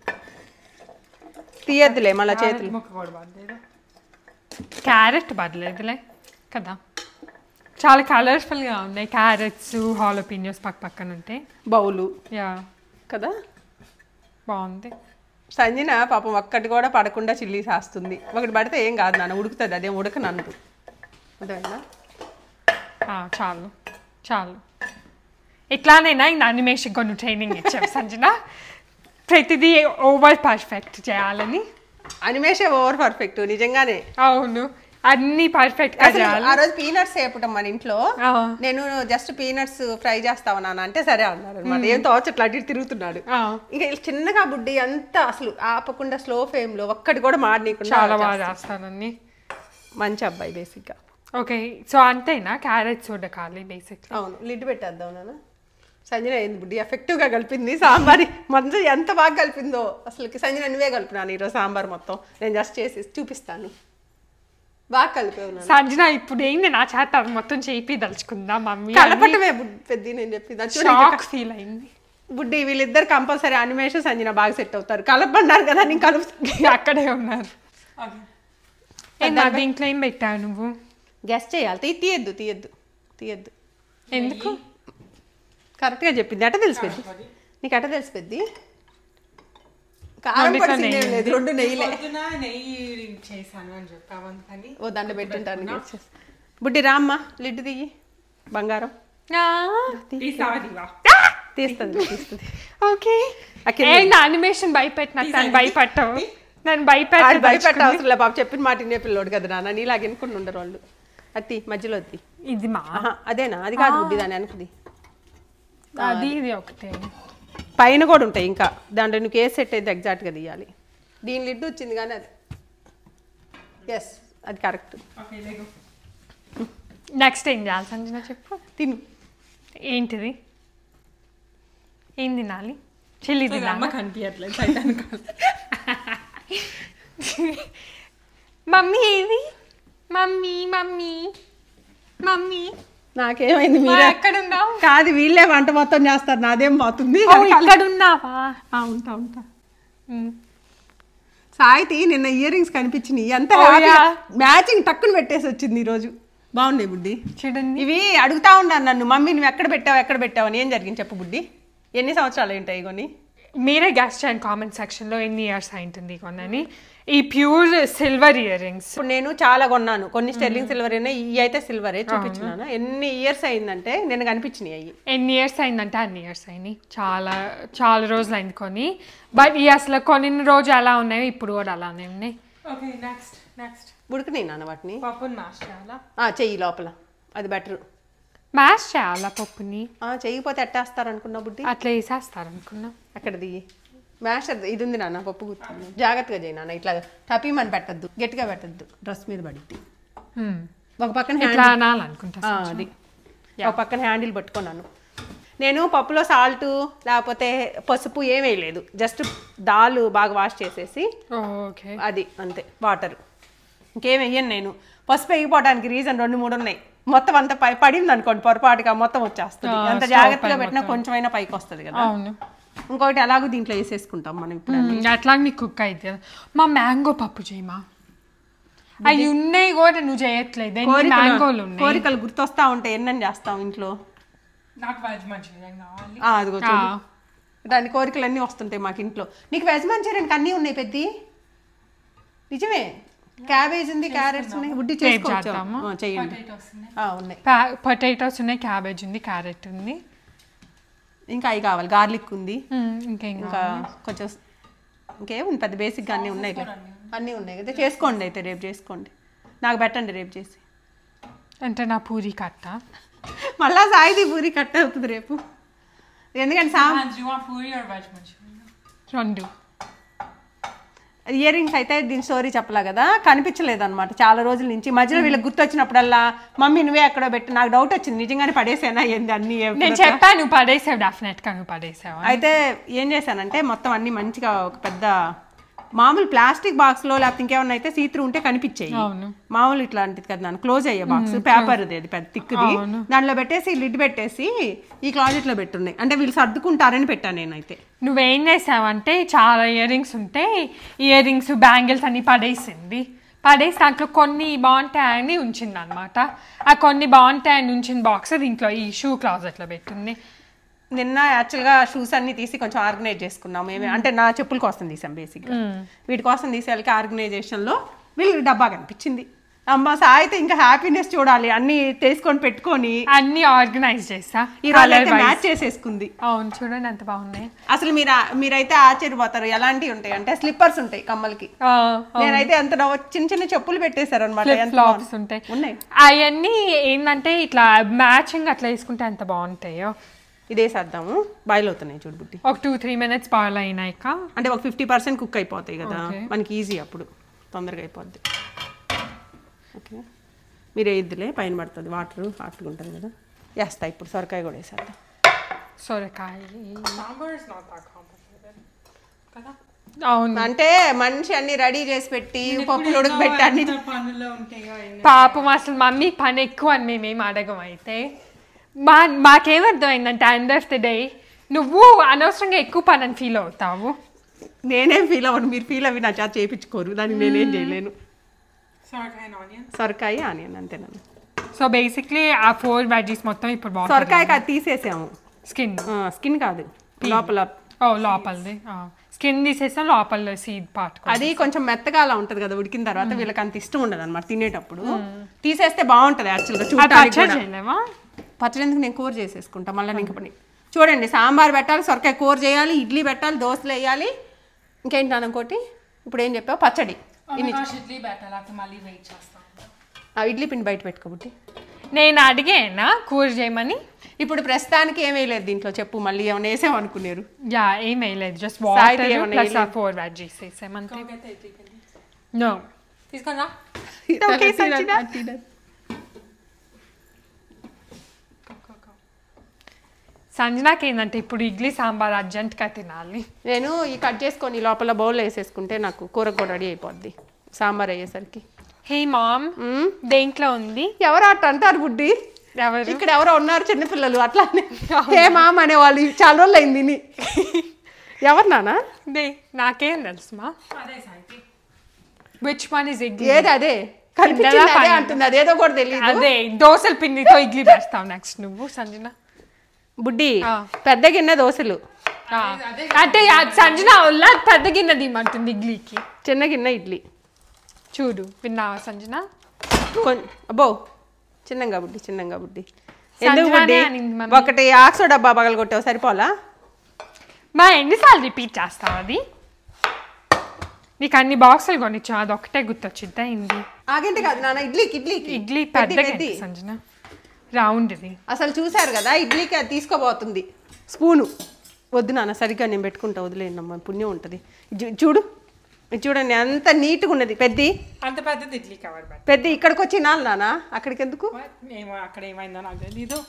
తీయద్దులే మళ్ళీ చేతులు ముక్క కూడా పడలేదు క్యారెట్ పర్లేదులే కదా చాలా కలర్ఫుల్గా ఉన్నాయి క్యారెట్స్ హాలోపినియోస్ పక్క పక్కన ఉంటాయి బౌలు యా కదా బాగుంది సంజన పాపం ఒక్కటి కూడా పడకుండా చిల్లీ సాస్తుంది ఒకటి పడితే ఏం కాదు నాన్న ఉడుకుతుంది అదేం ఉడకనందు అదేనా ఆ, చాలు చాలు ఇట్లానైనా ఈ అనిమేషన్ కొన్ని ట్రైనింగ్ ఇచ్చావు సంజన ప్రతిదీ ఓవర్ పర్ఫెక్ట్ చేయాలని అనిమేషే ఓవర్ పర్ఫెక్ట్ నిజంగానే అవును అన్ని పర్ఫెక్ట్గా అసలు చేయాలి ఆ రోజు పీనట్స్ వేపటం మన ఇంట్లో ఆ. నేను జస్ట్ పీనట్స్ ఫ్రై చేస్తావా నాన్న అంటే సరే అన్నాడు అనమాట ఏం తోచట్లా అటు ఇటు తిరుగుతున్నాడు ఆ, ఇంకా వీళ్ళు చిన్నగా బుడ్డి అంతా అసలు ఆపకుండా స్లో ఫ్లేమ్ లో ఒక్కటి కూడా మాడనీయకుండా చాలా బాగా చేస్తాడు. చేస్తానని మంచి అబ్బాయి బేసిక్ గా ఓకే సో అంతేనా క్యారెట్స్ ఉడకాలి బేసిక్లీ అవును లిడ్ పెట్టేద్దాం నాన్న సంజన ఏంది బుడ్డి ఎఫెక్టివ్ గా కలిపింది సాంబార్ మంచి ఎంత బాగా కలిపిందో అసలు సంజన నువ్వే కలిపినాను ఈరోజు సాంబార్ మొత్తం నేను జస్ట్ చేసి చూపిస్తాను బాగా కలిపావు నాన్న సంజన ఇప్పుడు ఏంది నా చేత అది మొత్తం చేపి దలుచుకుందా మమ్మీ కలపటమే బుడ్డి పెద్ద నేను చెప్పింది అది చూడు ఇంకా షాక్ ఫీల్ అయింది బుడ్డి వీళ్ళిద్దరు కంపల్సరీ అనిమేషన్ సంజన బాగా సెట్ అవుతారు కలపన్నారు కదా నేను కలుపు అక్కడే ఉన్నారు ఏంది అది ఇంట్లో ఏం పెట్టావు నువ్వు గెస్ట్ చేయాలి తీ- తీయద్దు తీయద్దు తీయద్దు ఎందుకు కరెక్ట్గా చెప్పింది అట తెలిసి పెద్ది నీకు అట తెలిసి పెద్ది కారం రెండిట్లో పొడి నెయ్యి తినేం లేదు రెండు నెయ్యిలే పొద్దున నెయ్యి చేశాను అని చెప్పావు అందుకని ఓ దండ పెట్టుంటాను నీకు వచ్చేసి. బుడ్డి రామ్మ లిడ్డు తీయి బంగారం ఈసారి వా తీస్తుంది తీస్తుంది ఓకే ఆ కింద ఏంటి అనిమేషన్ భయపెట్టిన నన్ను భయపెట్టవు నన్ను ఆడు భయపెట్టి భయపెట్ట అవసరం లే పాప చెప్పిన మాట వినే పిల్లోడు కదా నాన్న నీలాగా ఎనుకుని ఉండరు వాళ్ళు అత్తి మధ్యలో అత్తి ఇది మా ఆహా, అదేనా అది కాదు బుడ్డి దాని వెనకది అది ఇది ఒకటే పైన కూడా ఉంటాయి ఇంకా దాంట్లో నువ్వు ఏ సెట్ అయితే ఎగ్జాక్ట్గా తీయాలి దీని లిడ్ వచ్చింది కానీ అది ఎస్ అది కరెక్ట్ Okay, Lego. నెక్స్ట్ ఏం చేయాలి సంజన చెప్పు తిను ఏంటిది ఏం తినాలి చిల్లీ అమ్మ తినాలి కనిపించట్లేదు టైటానిక్ మమ్మీ ఏది మమ్మీ మమ్మీ మమ్మీ నాకేమైంది మా మీరే ఎక్కడ ఉన్నావు కాదు వీళ్ళే వంట మొత్తం చేస్తారు నాదేం పోతుంది ఓ, ఇక్కడ ఉన్నావా ఆ, ఉంటా ఉంటా ఉమ్. సాయితి నిన్న ఇయర్ రింగ్స్ కనిపించినాయి అంత Oh, yeah. మ్యాచింగ్ టక్కుని పెట్టేసి వచ్చింది ఈరోజు బాగున్నాయి బుడ్డి చూడండి ఇవి అడుగుతా ఉన్నాను నన్ను మమ్మీ నువ్వు ఎక్కడ పెట్టావు ఎక్కడ పెట్టావు అని ఏం జరిగింది చెప్పు బుడ్డి ఎన్ని సంవత్సరాలు ఉంటాయి కొని మీరే గెస్ట్ చేయండి కామెంట్ సెక్షన్లో ఎన్ని ఇయర్స్ అయింటుంది కొనని ఈ ప్యూర్ సిల్వర్ ఇయర్ రింగ్స్ ఇప్పుడు నేను చాలా కొన్నాను కొన్ని స్టెర్లింగ్ సిల్వర్ అయినా ఇవి అయితే సిల్వరే చూపించినాను ఎన్ని ఇయర్స్ అయిందంటే నేను కనిపించినాయి అవి ఎన్ని ఇయర్స్ అయిందంటే అన్ని ఇయర్స్ అయినాయి చాలా చాలా రోజులు అయింది కొని బట్ ఈ అసలు కొన్ని రోజు ఎలా ఉన్నాయో ఇప్పుడు కూడా అలానే ఉన్నాయి ఓకే నెక్స్ట్ నెక్స్ట్ ఉడికినాయి నాన్న వాటిని పప్పుని మ్యాష్ చేయాలా ఆ, చెయ్యి లోపల అది బెటర్ మ్యాష్ చేయాలా పప్పుని చెయ్యిపోతే ఎట్టేస్తారు అనుకున్నా బుడ్డి అట్లా వేసేస్తారు అనుకున్నా అక్కడ దిగి మ్యాష్ అది- ఇది ఉంది నాన్న పప్పు గుర్తుంది జాగ్రత్తగా చేయి నాన్న ఇట్లా టపీమని పెట్టద్దు గట్టిగా పెట్టద్దు డ్రెస్ మీద పడిద్ది Hmm. ఒక పక్కన ఇట్లా హ్యాండిల్ అనాలనుకుంటా ఆ, అది ఒక పక్కన హ్యాండిల్ పట్టుకున్నాను నేను పప్పులో సాల్ట్ లేకపోతే పసుపు ఏం వేయలేదు జస్ట్ దాల్ బాగా వాష్ చేసేసి ఓకే అది అంతే వాటర్ ఇంకేం వెయ్యను నేను పసుపు వేయకపోవడానికి రీజన్ రెండు మూడు ఉన్నాయి మొత్తం అంత పై పడింది అనుకోండి పొరపాటుగా మొత్తం వచ్చేస్తుంది ఆ, అంత stove జాగ్రత్తగా పైన పెట్టినా మొత్తం. కొంచెమైనా పైకి వస్తుంది కదా అవును ఇంకొకటి ఎలాగో దీంట్లో వేసేసుకుంటాం మనం ఇప్పుడు మ్మ్, అట్లా నీకు కుక్ అయితే మా మ్యాంగో పప్పు చేయమా అవి ఉన్నాయి కూడా నువ్వు చేయట్లేదు ఎన్ని కోరికలు మ్యాంగోలు ఉన్నాయి కోరికలు గుర్తొస్తా ఉంటాయి ఎన్నని చేస్తాం ఇంట్లో నాకు వెజ్ మంచూరియన్ కావాలి ఆ, అదిగో ఆ, చూడు. దాని కోరికలు అన్నీ వస్తుంటాయి మాకు ఇంట్లో నీకు వెజ్ మంచూరియన్కి అన్నీ ఉన్నాయి పెద్ది నిజమే క్యాబేజ్ ఉంది క్యారెట్స్ ఉన్నాయి ఉడ్డి చేసుకోవచ్చు చేద్దామా? ఆ, చేయండి పొటాటోస్ ఉన్నాయి ఆ, ఉన్నాయి పొటాటోస్ ఉన్నాయి క్యాబేజ్ ఉంది క్యారెట్ ఉంది ఇంకా అవి కావాలి గార్లిక్ ఉంది మ్మ్, ఇంకేం ఇంకా కొంచెం ఇంకేముంది పెద్ద బేసిక్గా అన్నీ ఉన్నాయి అన్నీ ఉన్నాయి కదా చేసుకోండి అయితే రేపు చేసుకోండి నాకు పెట్టండి రేపు చేసి అంటే నా పూరి కట్ట మళ్ళా సాయిది పూరి కట్ అవుతుంది రేపు ఎందుకంటే సా And do you want puri or veg manchurian? రెండు ఇయర్ రింగ్స్ అయితే దీని స్టోరీ చెప్పలా కదా కనిపించలేదు అనమాట చాలా రోజుల నుంచి మధ్యలో వీళ్ళకి గుర్తొచ్చినప్పుడల్లా మమ్మీ నువ్వే ఎక్కడో పెట్టి నాకు డౌట్ వచ్చింది నిజంగానే పడేసానా ఏంది అన్ని నేను చెప్పాను నువ్వు పడేసావు డెఫినెట్ గా నువ్వు పడేసావు అయితే ఏం చేశానంటే మొత్తం అన్ని మంచిగా ఒక పెద్ద మామూలు ప్లాస్టిక్ బాక్స్ లో లేకపోతే ఇంకేమన్నా అయితే సీత్రు ఉంటే కనిపించాయి అవును. మామూలు ఇట్లాంటిది కదా దాని క్లోజ్ అయ్యే బాక్స్ పేపర్ అది పెద్ద తిక్కుది అవును. దాంట్లో పెట్టేసి లిడ్ పెట్టేసి ఈ క్లాజెట్ లో పెట్టున్నాయి అంటే వీళ్ళు సర్దుకుంటారని పెట్టాను నేనైతే నువ్వేం చేసావంటే చాలా ఇయర్ రింగ్స్ ఉంటే ఇయర్ రింగ్స్ బ్యాంగిల్స్ అన్ని పడేసింది పడేసి దాంట్లో కొన్ని బాగుంటాయని ఉంచింది అనమాట ఆ కొన్ని బాగుంటాయని ఉంచిన బాక్స్ దీంట్లో ఈ షూ క్లాజెట్లో పెట్టింది నిన్న యాక్చువల్గా షూస్ అన్ని తీసి కొంచెం ఆర్గనైజ్ చేసుకున్నాం మేమే అంటే నా చెప్పుల కోసం తీసాం బేసిక్గా వీటి కోసం తీసే వాళ్ళకి ఆర్గనైజేషన్లో వీళ్ళకి డబ్బా కనిపించింది అమ్మ సాయితే ఇంకా హ్యాపీనెస్ చూడాలి అన్ని తీసుకొని పెట్టుకొని అన్ని ఆర్గనైజ్ చేసా ఈ రోజు Colour అయితే wise. మ్యాచ్ చేసేసుకుంది అవును చూడండి ఎంత బాగున్నాయి అసలు మీరు ఆ- మీరైతే ఆశ్చర్యపోతారు ఎలాంటివి ఉంటాయి అంటే స్లిప్పర్స్ ఉంటాయి కమ్మలకి నేనైతే ఎంత నవ్వు- చిన్న చిన్న చెప్పులు పెట్టేశారు అనమాట ఫ్లిప్ ఫ్లాప్స్ ఉంటాయి ఉన్నాయి అవన్నీ ఏంటంటే ఇట్లా మ్యాచింగ్ అట్లా వేసుకుంటే ఎంత బాగుంటాయో ఇదేసేద్దాము బాయిల్ అవుతున్నాయి చూడు బుట్టి ఒక టూ త్రీ మినిట్స్ బాయిల్ అయినాక అంటే ఒక ఫిఫ్టీ పర్సెంట్ కుక్ అయిపోతాయి కదా Okay. మనకి ఈజీ అప్పుడు తొందరగా అయిపోద్ది ఓకే మీరు వేయద్దులే పైన పడుతుంది వాటర్ హాట్గా ఉంటుంది కదా వేస్తా ఇప్పుడు సొరకాయ కూడా వేసేద్దాం సొరకాయ Sambar is not that complicated. కదా అవును అంటే మనిషి అన్ని రెడీ చేసి పెట్టి పప్పులు ఉడకబెట్టి అన్ని ఎంత పనులు ఉంటాయో ఎన్ని- పాపం అసలు మమ్మీ పని ఎక్కువ అని మేమేం అడగం అయితే మా మాకేమర్థమైందంటే ఎండ్ ఆఫ్ ద డే నువ్వు అనవసరంగా ఎక్కువ పని అని ఫీల్ అవుతావు నేనేం ఫీల్ అవ్వను మీరు ఫీల్ అవి నా చేత చేయించుకోరు దానికి నేనేం చేయలేను Sourdough and onion. సొరకాయ ఆనియన్ అంతేనన్ను సో బేసిక్లీ ఆ ఫోర్ వెజీస్ మొత్తం ఇప్పుడు బాగుంటుంది సొరకాయకి అది తీసేసాము స్కిన్ స్కిన్ కాదు లోపల ఓ లోపలది స్కిన్ తీసేస్తే లోపల సీడ్ పార్ట్ అది కొంచెం మెత్తగా అలా ఉంటది కదా ఉడికిన తర్వాత వీళ్ళకి అంత ఇష్టం ఉండదు అనమాట తినేటప్పుడు తీసేస్తే బాగుంటది యాక్చువల్గా అది చూడటానికి పచ్చడి కూడా. చేయలేవా పచ్చడి ఎందుకు నేను కూర చేసేసుకుంటా మళ్ళీ ఇంక పని చూడండి సాంబార్ పెట్టాలి సొరకాయ కూర చేయాలి ఇడ్లీ పెట్టాలి దోశలు వేయాలి ఇంకేంటి నాన్న ఇంకోటి ఇప్పుడు ఏం చెప్పావు పచ్చడి Oh my gosh, idli better లేకపోతే మళ్ళీ వెయిట్ చేస్తాం ఆ ఇడ్లీ పిండి బయట పెట్టుకోబట్టి నేను అడిగేనా కూర చేయమని ఇప్పుడు ప్రస్తుతానికి ఏమీ లేదు దీంట్లో చెప్పు మళ్ళీ ఏమైనా వేసాం అనుకున్నారు యా ఏం వేయలేదు జస్ట్ సాయిది వాటర్ ఏమన్నా ప్లస్ ఆ వేయలేదు? ఫోర్ వెజ్జీస్ వేసామంతే Go get the idli pindi. No తీసుకున్నా ఓకే సంచిత సంజనాకి ఏంటంటే ఇప్పుడు ఇడ్లీ సాంబార్ అర్జెంట్గా తినాలి నేను ఈ కట్ చేసుకొని లోపల బౌల్ వేసేసుకుంటే నాకు కూర కూడా రెడీ అయిపోద్ది సాంబార్ అయ్యేసరికి హే మామ్ మ్మ్. దేంట్లో ఉంది ఎవరు అట్ట అంటారు బుడ్డి ఎవరు ఇక్కడ ఎవరో ఉన్నారు చిన్నపిల్లలు అట్లా ఏ మామ అనేవాళ్ళు ఇవి చాలా రోజులు అయింది విని. ఎవరు నానా దే నాకేం తెలుసు మా అదే సాయికి విచ్ వన్ ఇస్ ఇడ్లీ ఏది అదే కనిపించింది కిందదా అదే పైన? అంటుంది అదేదో కూడా తెలియదు అదే దోశల పిండితో ఇడ్లీ వేస్తావు నెక్స్ట్ నువ్వు సంజన బుడ్డి ఆ. పెద్ద గిన్నె దోశలు ఆ. అంటే ఆ సంజన వల్ల పెద్ద గిన్నె తీయమంటుంది ఇడ్లీకి చిన్న గిన్నె ఇడ్లీ చూడు విన్నావా సంజన కొన్ అబ్బో చిన్నంగా బుడ్డి చిన్నంగా బుడ్డి సంజనానే ఎందుకు బుడ్డి అనింది మమ్మీ. ఒకటి ఆక్సో డబ్బా పగలగొట్టావు సరిపోలా మా ఎన్నిసార్లు రిపీట్ చేస్తావు అది నీకు అన్ని బాక్సులు కొనిచ్చా అది ఒకటే గుర్తొచ్చిందా ఇంది ఆగంటే కాదు నాన్న ఇడ్లీకి ఇడ్లీకి ఇడ్లీ పెద్ద పెద్దగా పెద్ద. ఎంత సంజన రౌండ్ ఇది అసలు చూశారు కదా ఇడ్లీకి అది తీసుకోబోతుంది స్పూను వద్దు నాన్న సరిగ్గా నేను పెట్టుకుంటా వదిలేయండి అమ్మ పుణ్యం ఉంటుంది జు- చూడు ఇది చూడండి ఎంత నీట్గా ఉన్నది పెద్ద అంత పెద్దది ఇడ్లీ కవర్ బట్ పెద్ద ఇక్కడికి వచ్చి నాన్న నాన్న అక్కడికి ఎందుకు ఏమో అక్కడ ఏమైందో నాకు తెలీదు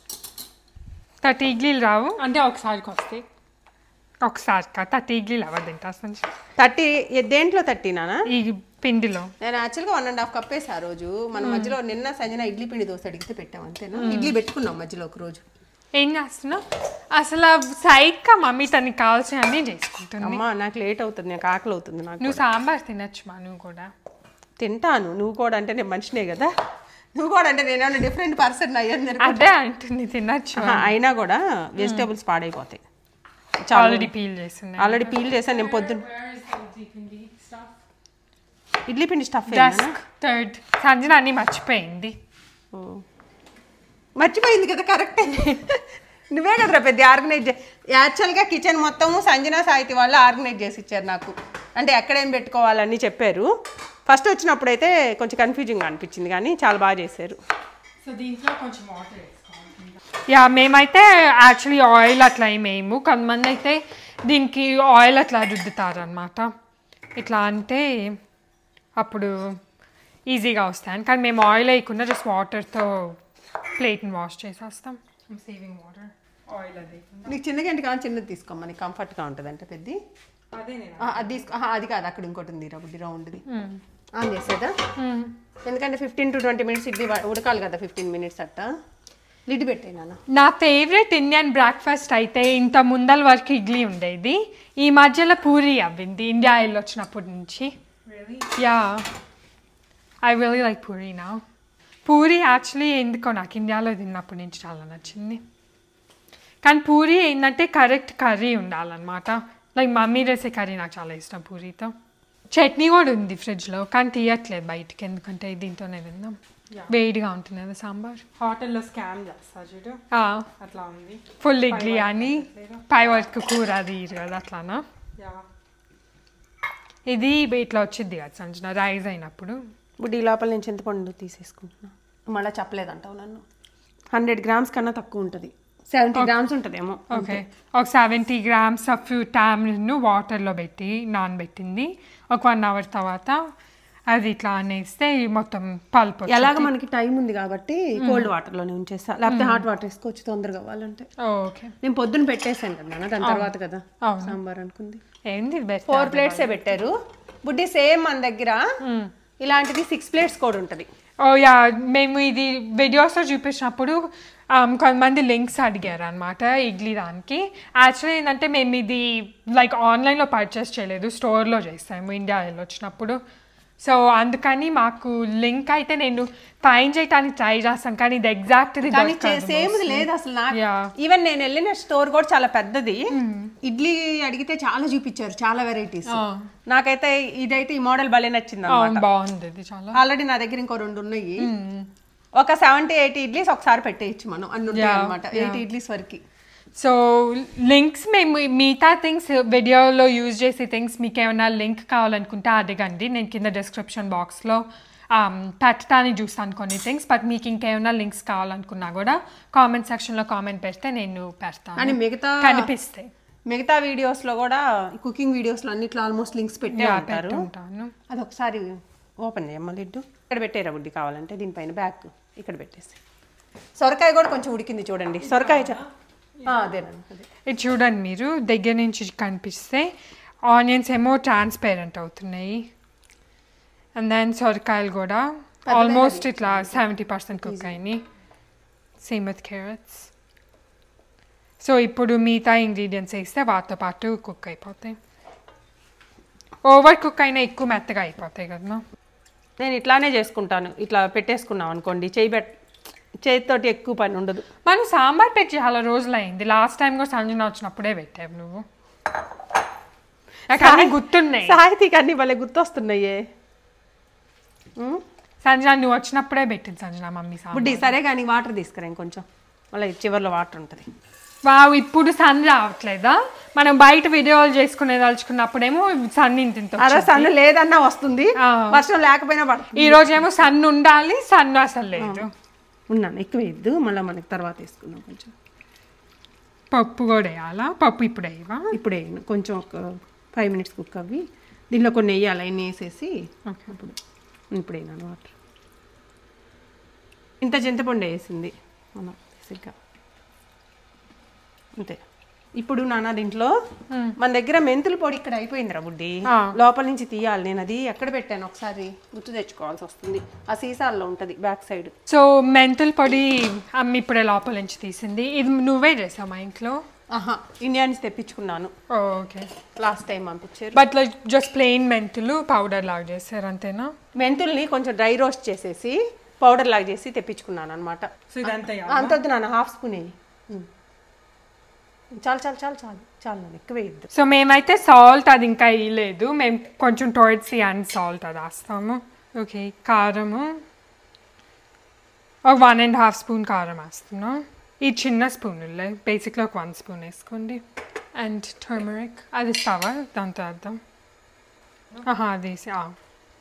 థర్టీ ఇడ్లీలు రావు అంటే ఒకసారికి వస్తాయి ఒకసారి కాదు థర్టీ ఇడ్లీలు ఎవరు తింటారు సంజన థర్టీ దేంట్లో థర్టీ నాన్న ఈ పిండిలో నేను యాక్చువల్గా వన్ అండ్ హాఫ్ కప్ వేసా ఆ రోజు మన మధ్యలో నిన్న సంజన ఇడ్లీ పిండి దోశ అడిగితే పెట్టాం అంతేనా ఇడ్లీ పెట్టుకున్నాం మధ్యలో ఒక రోజు ఏం చేస్తున్నావు అసలు సైడ్గా మమ్మీ తనకి కావాల్సిన అన్నీ చేసుకుంటుంది అమ్మ నాకు లేట్ అవుతుంది నాకు ఆకలి అవుతుంది నాకు నువ్వు సాంబార్ తినచ్చు మా నువ్వు కూడా తింటాను నువ్వు కూడా అంటే నేను మనిషినే కదా నువ్వు కూడా అంటే నేను డిఫరెంట్ పర్సన్ అయ్యాను అదే అంటుంది తినచ్చు అయినా కూడా వెజిటేబుల్స్ పాడైపోతాయి ఆల్రెడీ పీల్ చేస్తున్నాయి ఆల్రెడీ పీల్ చేశాను నేను పొద్దున్న Where is the idli pindi stuff? Idli పిండి స్టఫ్ డస్క్ థర్డ్ సంజన అన్ని మర్చిపోయింది మర్చిపోయింది కదా కరెక్టే నువ్వే కదరా పెద్ద ఆర్గనైజ్ యాక్చువల్గా కిచెన్ మొత్తము సంజన సాహితీ వాళ్ళు ఆర్గనైజ్ చేసి ఇచ్చారు నాకు అంటే ఎక్కడేం పెట్టుకోవాలని చెప్పారు ఫస్ట్ వచ్చినప్పుడు అయితే కొంచెం కన్ఫ్యూజింగ్ అనిపించింది కానీ చాలా బాగా చేశారు సో దీంట్లో కొంచెం వాటర్ వేసుకోవాలి యా మేమైతే యాక్చువల్లీ ఆయిల్ అట్లా ఏమేము కొంతమంది అయితే దీనికి ఆయిల్ అట్లా రుద్దుతారు అనమాట ఇట్లా అంటే అప్పుడు ఈజీగా వస్తాయి కానీ మేము ఆయిల్ వేయకుండా జస్ట్ వాటర్తో ప్లేట్ని వాష్ చేసేస్తాం ఐమ్ సేవింగ్ వాటర్ ఆయిల్ అది నీకు చిన్న గంట కావాలి చిన్నది తీసుకోమ్మా నీకు కంఫర్ట్గా ఉంటుంది అంటే పెద్ద అదే నేను అది తీసుకో ఆహా, అది కాదు అక్కడ ఇంకోటి ఉంది రౌండ్ రౌండ్ది ఆన్ చేసేదా ఎందుకంటే fifteen to twenty minutes idli వ- ఉడకాలి కదా ఫిఫ్టీన్ మినిట్స్ అట్ట లిడ్ పెట్టాయి నాన్న నా ఫేవరెట్ ఇండియన్ బ్రేక్ఫాస్ట్ అయితే ఇంత ముందల వరకు ఇడ్లీ ఉండేది ఈ మధ్యలో పూరి అవ్వింది ఇండియా వెళ్ళి వచ్చినప్పటి నుంచి really yeah I really like puri నా పూరి యాక్చువల్లీ ఎందుకో నాకు ఇండియాలో తిన్నప్పటి నుంచి చాలా నచ్చింది కానీ పూరి ఏంటంటే కరెక్ట్ కర్రీ ఉండాలన్నమాట లైక్ మమ్మీ చేసే కర్రీ నాకు చాలా ఇష్టం పూరితో చట్నీ కూడా ఉంది ఫ్రిడ్జ్లో కానీ తీయట్లేదు బయటికి ఎందుకంటే దీంతోనే తిందాం వేడిగా ఉంటుంది కదా సాంబార్ హోటల్లో స్కామ్ చేస్తా చూడు అట్లా ఉంది ఫుల్ ఇడ్లీ అని పై వరకు కూర అది ఇది కదా అట్లానా యా ఇది ఇట్లా వచ్చింది కదా సంజన రైస్ అయినప్పుడు ఇప్పుడు ఈ లోపల నేను చింతపండు తీసేసుకుంటున్నా మళ్ళీ చెప్పలేదంటావు నన్ను హండ్రెడ్ గ్రామ్స్ కన్నా తక్కువ ఉంటుంది సెవెంటీ గ్రామ్స్ ఉంటుందేమో ఓకే ఒక సెవెంటీ గ్రామ్స్ ఆఫ్ టామ్రిన్ వాటర్లో పెట్టి నానబెట్టింది ఒక వన్ అవర్ తర్వాత అది ఇట్లా అనేస్తే మొత్తం పల్పు వచ్చి- ఎలాగ మనకి టైం ఉంది కాబట్టి కోల్డ్ వాటర్లోనే ఉంచేస్తా లేకపోతే హాట్ వాటర్ వేసుకోవచ్చు తొందరగా కావాలంటే ఓకే నేను పొద్దున్న పెట్టేశాను కదా నాన్న దాని తర్వాత కదా అవును. సాంబార్ అనుకుంది ఏంది బెస్ట్ ఫోర్ ప్లేట్సే పెట్టారు బుడ్డి సేమ్ మన దగ్గర ఇలాంటిది సిక్స్ ప్లేట్స్ కూడా ఉంటుంది ఓ యా మేము ఇది వీడియోస్లో చూపించినప్పుడు um, కొంతమంది లింక్స్ అడిగారు అనమాట ఇడ్లీ దానికి యాక్చువల్లీ ఏంటంటే మేము ఇది లైక్ ఆన్లైన్లో పర్చేస్ చేయలేదు స్టోర్లో చేస్తాము ఇండియా వెళ్ళి వచ్చినప్పుడు సో అందుకని మాకు లింక్ అయితే నేను ఫైన్ చేయడానికి ట్రై చేస్తాను కానీ ఇది ఎగ్జాక్ట్ కానీ సేమ్ లేదు అసలు నాకు Yeah. ఈవెన్ నేను వెళ్ళిన స్టోర్ కూడా చాలా పెద్దది ఇడ్లీ అడిగితే చాలా చూపించారు చాలా వెరైటీస్ నాకైతే ఇదైతే ఈ మోడల్ భలే నచ్చింది అన్నమాట బాగుంది ఇది చాలా ఆల్రెడీ నా దగ్గర ఇంకో రెండు ఉన్నాయి ఒక సెవెంటీ ఎయిటీ ఇడ్లీస్ ఒకసారి పెట్టేయచ్చు మనం అన్ని ఉంటాయి Yeah, అనమాట ఎయిటీ ఇడ్లీస్ వరకు సో లింక్స్ మేము మిగతా థింగ్స్ వీడియోలో యూజ్ చేసే థింగ్స్ మీకు ఏమైనా లింక్ కావాలనుకుంటే అడగండి నేను కింద డిస్క్రిప్షన్ బాక్స్లో పెట్టడానికి చూస్తాను కొన్ని థింగ్స్ బట్ మీకు ఇంకేమైనా లింక్స్ కావాలనుకున్నా కూడా కామెంట్ సెక్షన్లో కామెంట్ పెడితే నేను అని పెడతాను మిగతా కనిపిస్తాయి మిగతా వీడియోస్ లో కూడా కుకింగ్ వీడియోస్ లో అన్నిట్లో ఆల్మోస్ట్ లింక్స్ పెట్టే Yeah, ఉంటారు పెట్టుంటాను. అది ఒకసారి ఓపెన్ చేయమ్మ లిడ్డు ఇక్కడ పెట్టేరా బుడ్డి కావాలంటే దీనిపైన బ్యాక్ ఇక్కడ పెట్టేసి సొరకాయ కూడా కొంచెం ఉడికింది చూడండి సొరకాయ చ- ఆ, అదేనండి అదే ఇది చూడండి మీరు దగ్గర నుంచి కనిపిస్తే ఆనియన్స్ ఏమో ట్రాన్స్పేరెంట్ అవుతున్నాయి అండ్ దెన్ సొరకాయలు కూడా ఆల్మోస్ట్ ఇట్లా సెవెంటీ పర్సెంట్ కుక్ అయినాయి సేమ్ విత్ క్యారెట్స్ సో ఇప్పుడు మిగతా ఇంగ్రీడియంట్స్ వేస్తే వాటితో పాటు కుక్ అయిపోతాయి ఓవర్ కుక్ అయినా ఎక్కువ మెత్తగా అయిపోతాయి కదా నేను ఇట్లానే చేసుకుంటాను ఇట్లా పెట్టేసుకున్నాం అనుకోండి చేయి పెట్ చేతితోటి ఎక్కువ పని ఉండదు మనం సాంబార్ పెట్టి చాలా రోజులు అయింది లాస్ట్ టైం కూడా సంజన వచ్చినప్పుడే పెట్టావు నువ్వు నాకు అన్నీ గుర్తున్నాయి సాహితీకి అన్ని భలే గుర్తొస్తున్నాయే ఉమ్, సంజన నువ్వు వచ్చినప్పుడే పెట్టింది సంజన మమ్మీ సాంబార్ బుడ్డి సరే కానీ వాటర్ తీసుకురా ఇంకొంచెం మళ్ళీ చివర్లో వాటర్ ఉంటుంది వావ్ ఇప్పుడు సన్ రావట్లేదా మనం బయట వీడియోలు చేసుకునే దలుచుకున్నప్పుడేమో సన్ ఇంత అరే సన్న లేదన్నా వస్తుంది ఆ. వర్షం లేకపోయినా పడుతుంది ఈ రోజేమో సన్ ఉండాలి సన్ అసలు లేదు ఉన్నాను ఎక్కువ వేయద్దు మళ్ళీ మనకి తర్వాత వేసుకుందాం కొంచెం పప్పు కూడా వేయాలా పప్పు ఇప్పుడు వేయవా ఇప్పుడు వేయను కొంచెం ఒక ఫైవ్ మినిట్స్ కుక్ అవి దీనిలో కొన్ని వేయాలి అన్నీ వేసేసి అప్పుడు ఇప్పుడు వేయను వాటర్ ఇంత చింతపండు వేసింది మనం బేసిక్గా అంతే ఇప్పుడు నాన్న దీంట్లో మన దగ్గర మెంతుల పొడి ఇక్కడ అయిపోయిందిరా బుడ్డి ఆ. లోపల నుంచి తీయాలి నేను అది ఎక్కడ పెట్టాను ఒకసారి గుర్తు తెచ్చుకోవాల్సి వస్తుంది ఆ సీసాల్లో ఉంటుంది బ్యాక్ సైడ్ సో మెంతుల పొడి అమ్మ ఇప్పుడే లోపల నుంచి తీసింది ఇది నువ్వే చేసావు మా ఇంట్లో ఆహా ఇండియా నుంచి తెప్పించుకున్నాను ఓకే లాస్ట్ టైం పంపించారు బట్ లైక్ జస్ట్ ప్లెయిన్ మెంతులు పౌడర్ లాగా చేశారు అంతేనా మెంతుల్ని కొంచెం డ్రై రోస్ట్ చేసేసి పౌడర్ లాగా చేసి తెప్పించుకున్నాను అనమాట సో ఇదంతా అంత వద్దు నాన్న హాఫ్ స్పూన్ వేయి ఉమ్. చాలు చాలు చాలు చాలు చాలు నాన్న ఎక్కువ వేయద్దు సో మేమైతే సాల్ట్ అది ఇంకా వేయలేదు మేము కొంచెం టోర్డ్స్ అండ్ సాల్ట్ అది వేస్తాము ఓకే కారము ఒక వన్ అండ్ హాఫ్ స్పూన్ కారం వేస్తున్నాం ఈ చిన్న స్పూన్లే బేసిక్లో ఒక వన్ స్పూన్ వేసుకోండి అండ్ టర్మరిక్ అది ఇస్తావా దాంతో వేద్దాం ఆహా అది వేసి ఆ.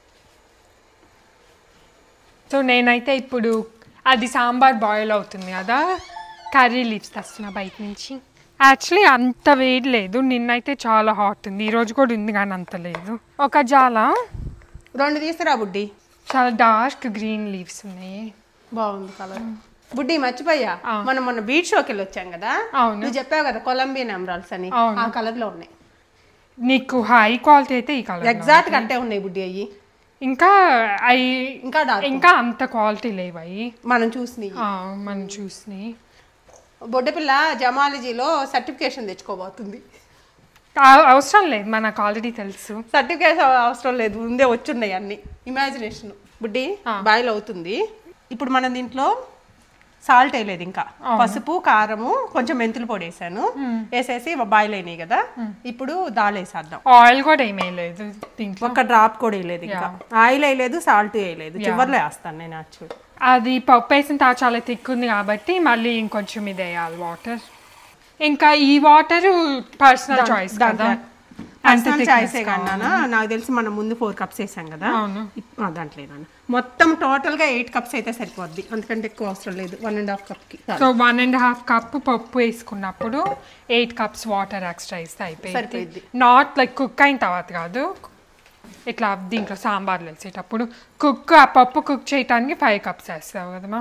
సో నేనైతే ఇప్పుడు అది సాంబార్ బాయిల్ అవుతుంది కదా కర్రీ లీవ్స్ తెస్తున్నా బయట నుంచి యాక్చువల్లీ అంత వేడి లేదు నిన్నైతే చాలా హాట్ ఉంది ఈరోజు కూడా ఉంది కానీ అంత లేదు ఒక జాల రెండు తీసుకురా బుడ్డి చాలా డార్క్ గ్రీన్ లీవ్స్ ఉన్నాయి బాగుంది కలర్ బుడ్డి మర్చిపోయా మనం మొన్న బీచ్ షోకి వెళ్ళి వచ్చాం కదా అవును. నువ్వు చెప్పావు కదా కొలంబియన్ ఎమరాల్స్ అని అవును. ఆ కలర్ లో ఉన్నాయి నీకు హై క్వాలిటీ అయితే ఈ కలర్ ఎగ్జాక్ట్ అంటే ఉన్నాయి బుడ్డి అయ్యి ఇంకా అవి ఇంకా డార్క్ ఇంకా అంత క్వాలిటీ లేవు అవి మనం చూసినవి ఆ, మనం చూసినాయి బొడ్డపిల్ల జమాలజీలో సర్టిఫికేషన్ తెచ్చుకోబోతుంది ఆ- అవసరం లేదు మనకు ఆల్రెడీ తెలుసు సర్టిఫికేట్ అవసరం లేదు ముందే వచ్చున్నాయి అన్ని ఇమాజినేషన్ బుడ్డి బాయిల్ అవుతుంది ఇప్పుడు మనం దీంట్లో సాల్ట్ వేయలేదు ఇంకా పసుపు కారము కొంచెం మెంతులు పొడి వేసాను వేసేసి బాయిల్ అయినాయి కదా ఇప్పుడు దాల్ వేసేద్దాం ఆయిల్ కూడా ఏమీ లేదు దీంట్లో ఒక డ్రాప్ కూడా వేయలేదు ఇంకా ఆయిల్ వేయలేదు సాల్ట్ వేయలేదు చివర్లో వేస్తాను నేను యాక్చువల్ అది పప్పు వేసిన తర్వాత చాలా థిక్ ఉంది కాబట్టి మళ్ళీ ఇంకొంచెం ఇది వేయాలి వాటర్ ఇంకా ఈ వాటర్ పర్సనల్ చాయిస్ కదా అంత పర్సనల్ thickness చాయిసే కన్నా నాకు తెలిసి మనం ముందు ఫోర్ కప్స్ వేసాం కదా అవును. ఇప్- ఆ, దాంట్లో ఏదన్నా. మొత్తం టోటల్ గా ఎయిట్ కప్స్ అయితే సరిపోద్ది అంతకంటే ఎక్కువ అవసరం లేదు వన్ అండ్ హాఫ్ కప్ కి so one and half cup పప్పు వేసుకున్నప్పుడు ఎయిట్ కప్స్ వాటర్ ఎక్స్ట్రా ఇస్తే అయిపోయింది సరిపోయిద్ది. నాట్ లైక్ కుక్ అయిన తర్వాత కాదు ఇట్లా దీంట్లో సాంబార్లు వేసేటప్పుడు కుక్ ఆ పప్పు కుక్ చేయడానికి ఫైవ్ కప్స్ వేస్తావు కదమ్మా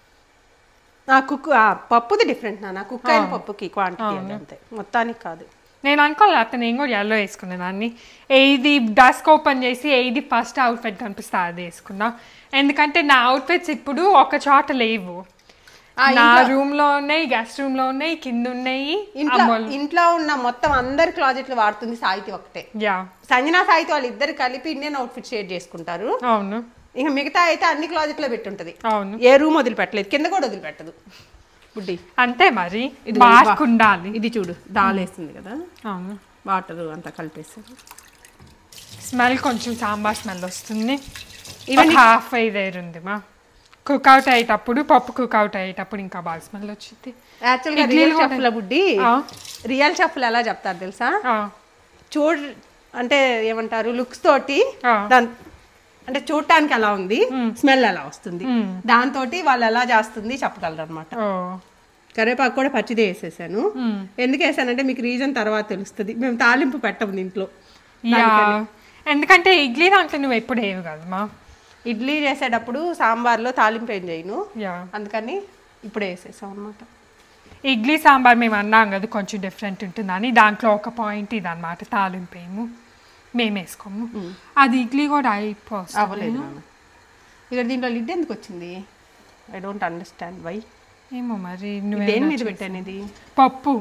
ఆ కుక్ ఆ పప్పుది డిఫరెంట్ నా కుక్ అయిన పప్పుకి క్వాంటిటీ అంతే మొత్తానికి కాదు నేను అనుకోలేదు అతను నేను కూడా ఎల్లో వేసుకునేదాన్ని ఏది డస్క్ ఓపెన్ చేసి ఏది ఫస్ట్ అవుట్ఫిట్ కనిపిస్తే అది వేసుకున్నా ఎందుకంటే నా అవుట్ఫిట్స్ ఇప్పుడు ఒక చోట లేవు ఆ, నా రూమ్ లో ఉన్నాయి గెస్ట్ రూమ్ లో ఉన్నాయి కింద ఉన్నాయి ఇంట్లో ఇంట్లో ఉన్న మొత్తం అందరి క్లాజెట్లు వాడుతుంది సాహితి ఒకటే యా సంజనా సాహితి వాళ్ళు ఇద్దరు కలిపి ఇండియన్ అవుట్ఫిట్ షేర్ చేసుకుంటారు అవును ఇక మిగతా అయితే అన్ని క్లాజెట్లో పెట్టుంటది అవును ఏ రూమ్ వదిలిపెట్టలేదు కింద కూడా వదిలిపెట్టదు బుడ్డి అంతే మరి ఇది మార్క్ ఉండాలి ఇది చూడు దాల్ వేస్తుంది కదా అవును వాటర్ అంతా కలిపేస్తారు స్మెల్ కొంచెం సాంబార్ స్మెల్ వస్తుంది ఇవన్నీ- హాఫ్ ఐదేరు ఉంది మా కుక్ అవుట్ అయ్యేటప్పుడు పప్పు కుక్ అవుట్ అయ్యేటప్పుడు ఇంకా బాగా స్మెల్ వచ్చింది యాక్చువల్గా ఇడ్లీలు రియల్ కూడా- చెఫ్ల బుడ్డి ఆ. రియల్ చెఫ్లు ఎలా చెప్తారు తెలుసా ఆ, చూడ అంటే ఏమంటారు లుక్స్ తోటి ఆ. దాని అంటే చూడటానికి ఎలా ఉంది స్మెల్ ఎలా వస్తుంది దాంతో వాళ్ళు ఎలా చేస్తుంది చెప్పగలరు అనమాట ఓ కరివేపాకు కూడా పచ్చిదే వేసేసాను ఎందుకు వేసానంటే మీకు రీజన్ తర్వాత తెలుస్తుంది మేము తాలింపు పెట్టము దీంట్లో యా ఎందుకంటే ఇడ్లీ దాంట్లో నువ్వు ఎప్పుడు వేయవు కదమ్మా ఇడ్లీ చేసేటప్పుడు సాంబార్లో తాలింపు ఏం చేయను యా అందుకని ఇప్పుడే వేసేసాం అనమాట ఇడ్లీ సాంబార్ మేము అన్నాం కదా కొంచెం డిఫరెంట్ ఉంటుందని దాంట్లో ఒక పాయింట్ ఇది అనమాట తాలింపేము మేము వేసుకోము అది ఇడ్లీ కూడా అయిపోతుంది అవ్వలేదు నాన్న ఇక్కడ దీంట్లో లిడ్ ఎందుకు వచ్చింది ఐ డోంట్ అండర్స్టాండ్ వై ఏమో మరి దేని నువ్వు మీద పెట్టాను ఇది పప్పు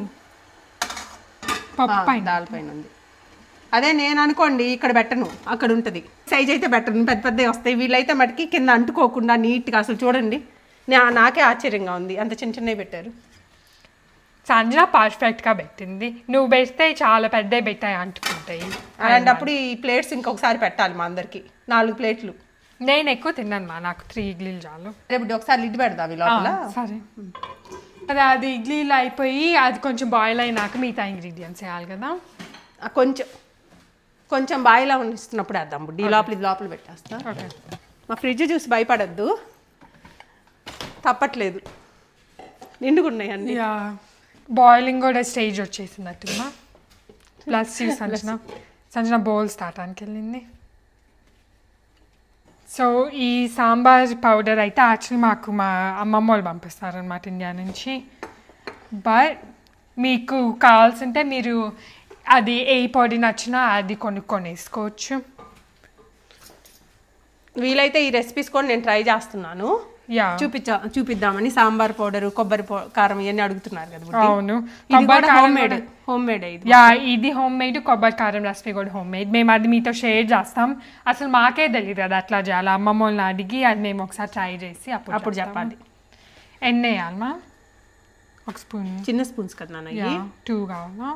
పప్పు పైన దాల్ పైన ఉంది అదే నేను అనుకోండి ఇక్కడ పెట్టను అక్కడ ఉంటుంది సైజ్ అయితే పెట్టను పెద్ద పెద్దవి వస్తాయి వీళ్ళైతే మటుకి కింద అంటుకోకుండా నీట్గా అసలు చూడండి నా- నాకే ఆశ్చర్యంగా ఉంది అంత చిన్న చిన్నవి పెట్టారు సంజన పర్ఫెక్ట్గా పెట్టింది నువ్వు పెడితే చాలా పెద్దవి పెట్టాయి అంటుకుంటాయి అలాంటప్పుడు ఈ ప్లేట్స్ ఇంకొకసారి పెట్టాలి మా అందరికి నాలుగు ప్లేట్లు నేను ఎక్కువ తిన్నాను మా నాకు త్రీ ఇడ్లీలు చాలు రేపు ఒకసారి లిడ్ పెడదాం ఈ లోపల సరే అది అది ఇడ్లీలు అయిపోయి అది కొంచెం బాయిల్ అయినాక మిగతా ఇంగ్రీడియంట్స్ వేయాలి కదా ఆ, కొంచెం కొంచెం బాయిలా ఉండిస్తున్నప్పుడు వేద్దాం బుడ్డి ఈ లోపల ఇది లోపల పెట్టేస్తా ఓకే మా ఫ్రిడ్జ్ చూసి భయపడద్దు తప్పట్లేదు నిండుకున్నాయి అన్ని యా బాయిలింగ్ కూడా స్టేజ్ వచ్చేసిందట్టుమా ప్లస్ సంజన సంజన బౌల్స్ తాటానికి వెళ్ళింది సో ఈ సాంబార్ పౌడర్ అయితే యాక్చువల్లీ మాకు మా అమ్మమ్మ వాళ్ళు పంపిస్తారనమాట ఇండియా నుంచి బట్ మీకు కావాల్సింటే మీరు అది ఏ పొడి నచ్చినా అది కొనుక్కొని వేసుకోవచ్చు వీలైతే ఈ రెసిపీస్ కూడా నేను ట్రై చేస్తున్నాను యా చూపించా చూపిద్దామని సాంబార్ పౌడర్ కొబ్బరి పౌ- కారం ఇవన్నీ అడుగుతున్నారు కదా బుడ్డి. అవును ఇది కొబ్బరి కూడా కారం హోమ్ మేడ్ కూడా- హోమ్ మేడ్ ఇది యా ఇది హోమ్ మేడ్ కొబ్బరి కారం రెసిపీ కూడా హోమ్ మేడ్ మేము అది మీతో షేర్ చేస్తాం అసలు మాకే తెలియదు అది అట్లా చేయాలి అమ్మమ్మ వాళ్ళని అడిగి అది మేము ఒకసారి ట్రై చేసి అప్పుడు అప్పుడు చెప్తాము. చెప్పాలి ఎన్ని వేయాలమా ఒక స్పూన్ చిన్న స్పూన్స్ కదా నాన్న యా ఇవి టూ కావాలా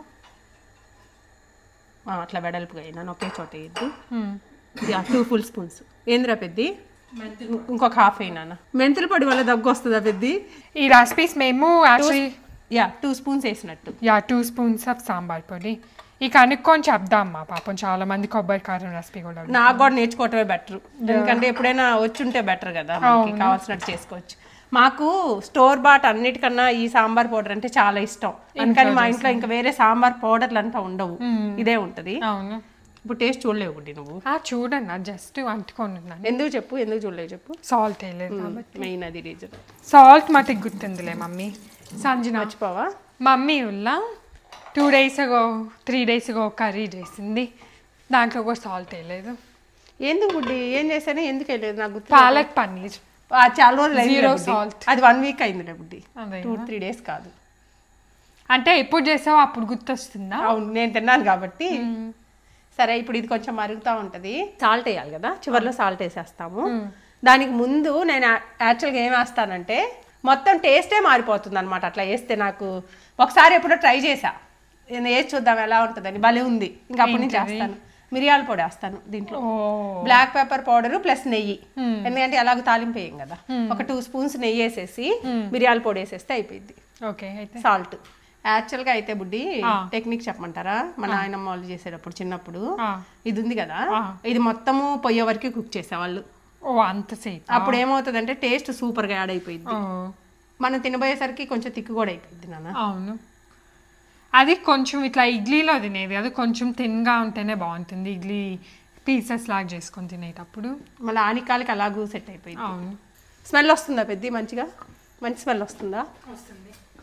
ఆ, అట్లా వెడల్పుగా అయినా ఒకే చోట వేయద్దు టూ ఫుల్ స్పూన్స్ ఏందిరా పెద్ది ఇంకొక హాఫ్ అయినా మెంతుల పొడి వల్ల దగ్గు వస్తుందా పెద్ది ఈ రెసిపీస్ మేము యాక్చువల్లీ యా టూ స్పూన్స్ వేసినట్టు yeah two spoons of sambar పొడి ఈ కనుక్కొని చెప్దాం మా పాపం చాలా మంది కొబ్బరి కారం రెసిపీ కూడా అడుగుతారు. నాకు కూడా నేర్చుకోవటమే బెటర్ ఎందుకంటే ఎప్పుడైనా వచ్చి ఉంటే బెటర్ కదా మనకి కావాల్సినట్టు చేసుకోవచ్చు మాకు స్టోర్ బాట్ అన్నిటికన్నా ఈ సాంబార్ పౌడర్ అంటే చాలా ఇష్టం అందుకని మా ఇంట్లో ఇంకా వేరే సాంబార్ పౌడర్లు అంతా ఉండవు ఇదే ఉంటది అవును ఇప్పుడు టేస్ట్ చూడలేవు బుడ్డి నువ్వు ఆ, చూడండి నా జస్ట్ అంటుకొని ఉన్నాను ఎందుకు చెప్పు ఎందుకు చూడలేవు చెప్పు సాల్ట్ వేయలేదు కాబట్టి మెయిన్ అది రీజన్ సాల్ట్ మటుకు గుర్తుందిలే మమ్మీ సంజన మర్చిపోవా మమ్మీ ఉల్ల two days ago three days ago curry చేసింది దాంట్లో కూడా సాల్ట్ వేయలేదు ఎందుకు బుడ్డి ఏం చేశానో ఎందుకు వెళ్ళలేదు నాకు గుర్తు పాలక్ పన్నీర్ ఆ, చాలా రోజులు అయిందిలే Zero బుడ్డి. salt. అది వన్ వీక్ అయిందిలే బుడ్డి అదే టూ త్రీ డేస్ కాదు అంటే ఎప్పుడు చేసావో అప్పుడు గుర్తొస్తుందా అవును నేను తిన్నాను కాబట్టి సరే ఇప్పుడు ఇది కొంచెం మరుగుతూ ఉంటుంది సాల్ట్ వేయాలి కదా చివరిలో సాల్ట్ వేసేస్తాము దానికి ముందు నేను యాక్చువల్గా ఏం వేస్తానంటే మొత్తం టేస్టే మారిపోతుంది అనమాట అట్లా వేస్తే నాకు ఒకసారి ఎప్పుడో ట్రై చేసా నేను వేసి చూద్దాం ఎలా ఉంటుందని భలే ఉంది ఇంకా అప్పటి నుంచి వేస్తాను మిరియాల పొడి వేస్తాను దీంట్లో ఓ బ్లాక్ పెప్పర్ పౌడర్ ప్లస్ నెయ్యి ఎందుకంటే ఎలాగో తాలింపు వేయం కదా ఒక టూ స్పూన్స్ నెయ్యి వేసేసి మిరియాల పొడి వేసేస్తే అయిపోయింది ఓకే అయితే సాల్ట్ యాక్చువల్గా అయితే బుడ్డి ఆ. టెక్నిక్ చెప్పమంటారా మా నాయనమ్మ వాళ్ళు చేసేటప్పుడు చిన్నప్పుడు ఆ. ఇది ఉంది కదా ఆ. ఇది మొత్తము పొయ్యే వరకు కుక్ చేసేవాళ్ళు ఓ అంతసేపు అప్పుడు ఏమవుతుందంటే టేస్ట్ సూపర్ గా యాడ్ అయిపోయింది ఓ మనం తినబోయేసరికి కొంచెం తిక్కు కూడా అయిపోయింది నాన్న అవును అది కొంచెం ఇట్లా ఇడ్లీలో తినేది అది కొంచెం తిన్గా ఉంటేనే బాగుంటుంది ఇడ్లీ పీసెస్ లాగా చేసుకొని తినేటప్పుడు మళ్ళీ ఆనికాలకి అలాగూ సెట్ అయిపోయింది అవును స్మెల్ వస్తుందా పెద్ద మంచిగా మంచి స్మెల్ వస్తుందా వస్తుంది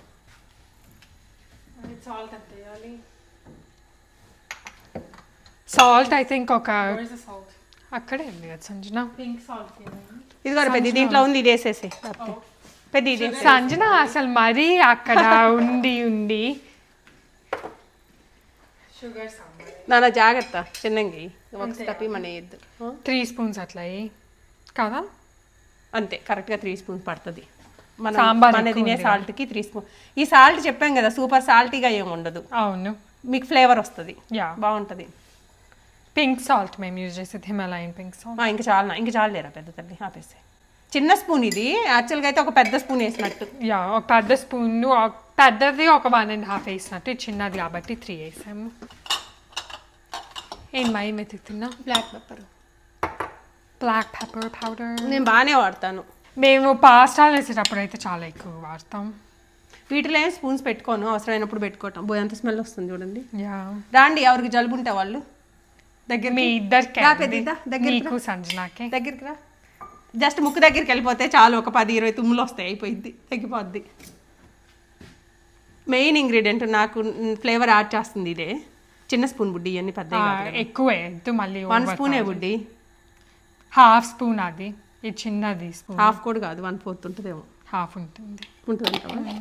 సాల్ట్ ఎంత వేయాలి సాల్ట్ అయితే ఇంకొక అక్కడే ఉంది కదా సంజన పింక్ సాల్ట్ ఇది కూడా పెద్ద దీంట్లో ఉంది ఇది వేసేసి పెద్ద ఇది వేసేయ్. సంజన అసలు మరీ అక్కడ ఉండి ఉండి షుగర్ సాంబార్ నాన్న జాగ్రత్త చిన్నగా ఒక తప్పి మన వేయద్దు త్రీ స్పూన్స్ అట్లా వేయి. కదా అంతే కరెక్ట్గా త్రీ స్పూన్స్ పడుతుంది మన సాంబార్ మన ఎక్కువ తినే ఉంది సాల్ట్కి త్రీ స్పూన్ ఈ సాల్ట్ చెప్పాం కదా సూపర్ సాల్టీగా ఏమి ఉండదు అవును మీకు ఫ్లేవర్ వస్తుంది యా బాగుంటుంది పింక్ సాల్ట్ మేము యూజ్ చేసేది హిమాలయన్ పింక్ సాల్ట్ ఇంకా చాలా ఇంకా చాలు లేరా పెద్ద తల్లి ఆపేసి చిన్న స్పూన్ ఇది యాక్చువల్గా అయితే ఒక పెద్ద స్పూన్ వేసినట్టు యా ఒక పెద్ద స్పూన్ పెద్దది ఒక వన్ అండ్ హాఫ్ వేసినట్టు ఇది చిన్నది కాబట్టి త్రీ వేసాము ఏం మై మెతుకుతున్నా black pepper black pepper powder నేను బాగానే వాడతాను మేము పాస్టాలు వేసేటప్పుడు అయితే చాలా ఎక్కువ వాడతాం వీటిలో ఏం స్పూన్స్ పెట్టుకోను అవసరమైనప్పుడు పెట్టుకోవటం పోయి అంత స్మెల్ వస్తుంది చూడండి యా రాండి ఎవరికి జలుబు ఉంటే వాళ్ళు దగ్గర మీ ఇద్దరికి రా పెద్దదా, దగ్గరికి నీకు సంజనాకి దగ్గరికి రా జస్ట్ ముక్కు దగ్గరికి వెళ్ళిపోతే చాలు ఒక పది ఇరవై తుమ్ములు వస్తాయి అయిపోయింది తగ్గిపోద్ది మెయిన్ ఇంగ్రీడియంట్ నాకు ఫ్లేవర్ యాడ్ చేస్తుంది ఇదే చిన్న స్పూన్ బుడ్డి ఇవన్నీ పెద్ద ఎక్కువ వేయద్దు మళ్ళీ వన్ స్పూనే బుడ్డి హాఫ్ స్పూన్ అది ఇది చిన్నది స్పూన్ హాఫ్ కూడా కాదు వన్ ఫోర్త్ ఉంటుందేమో హాఫ్ ఉంటుంది ఉంటుంది అంటావా?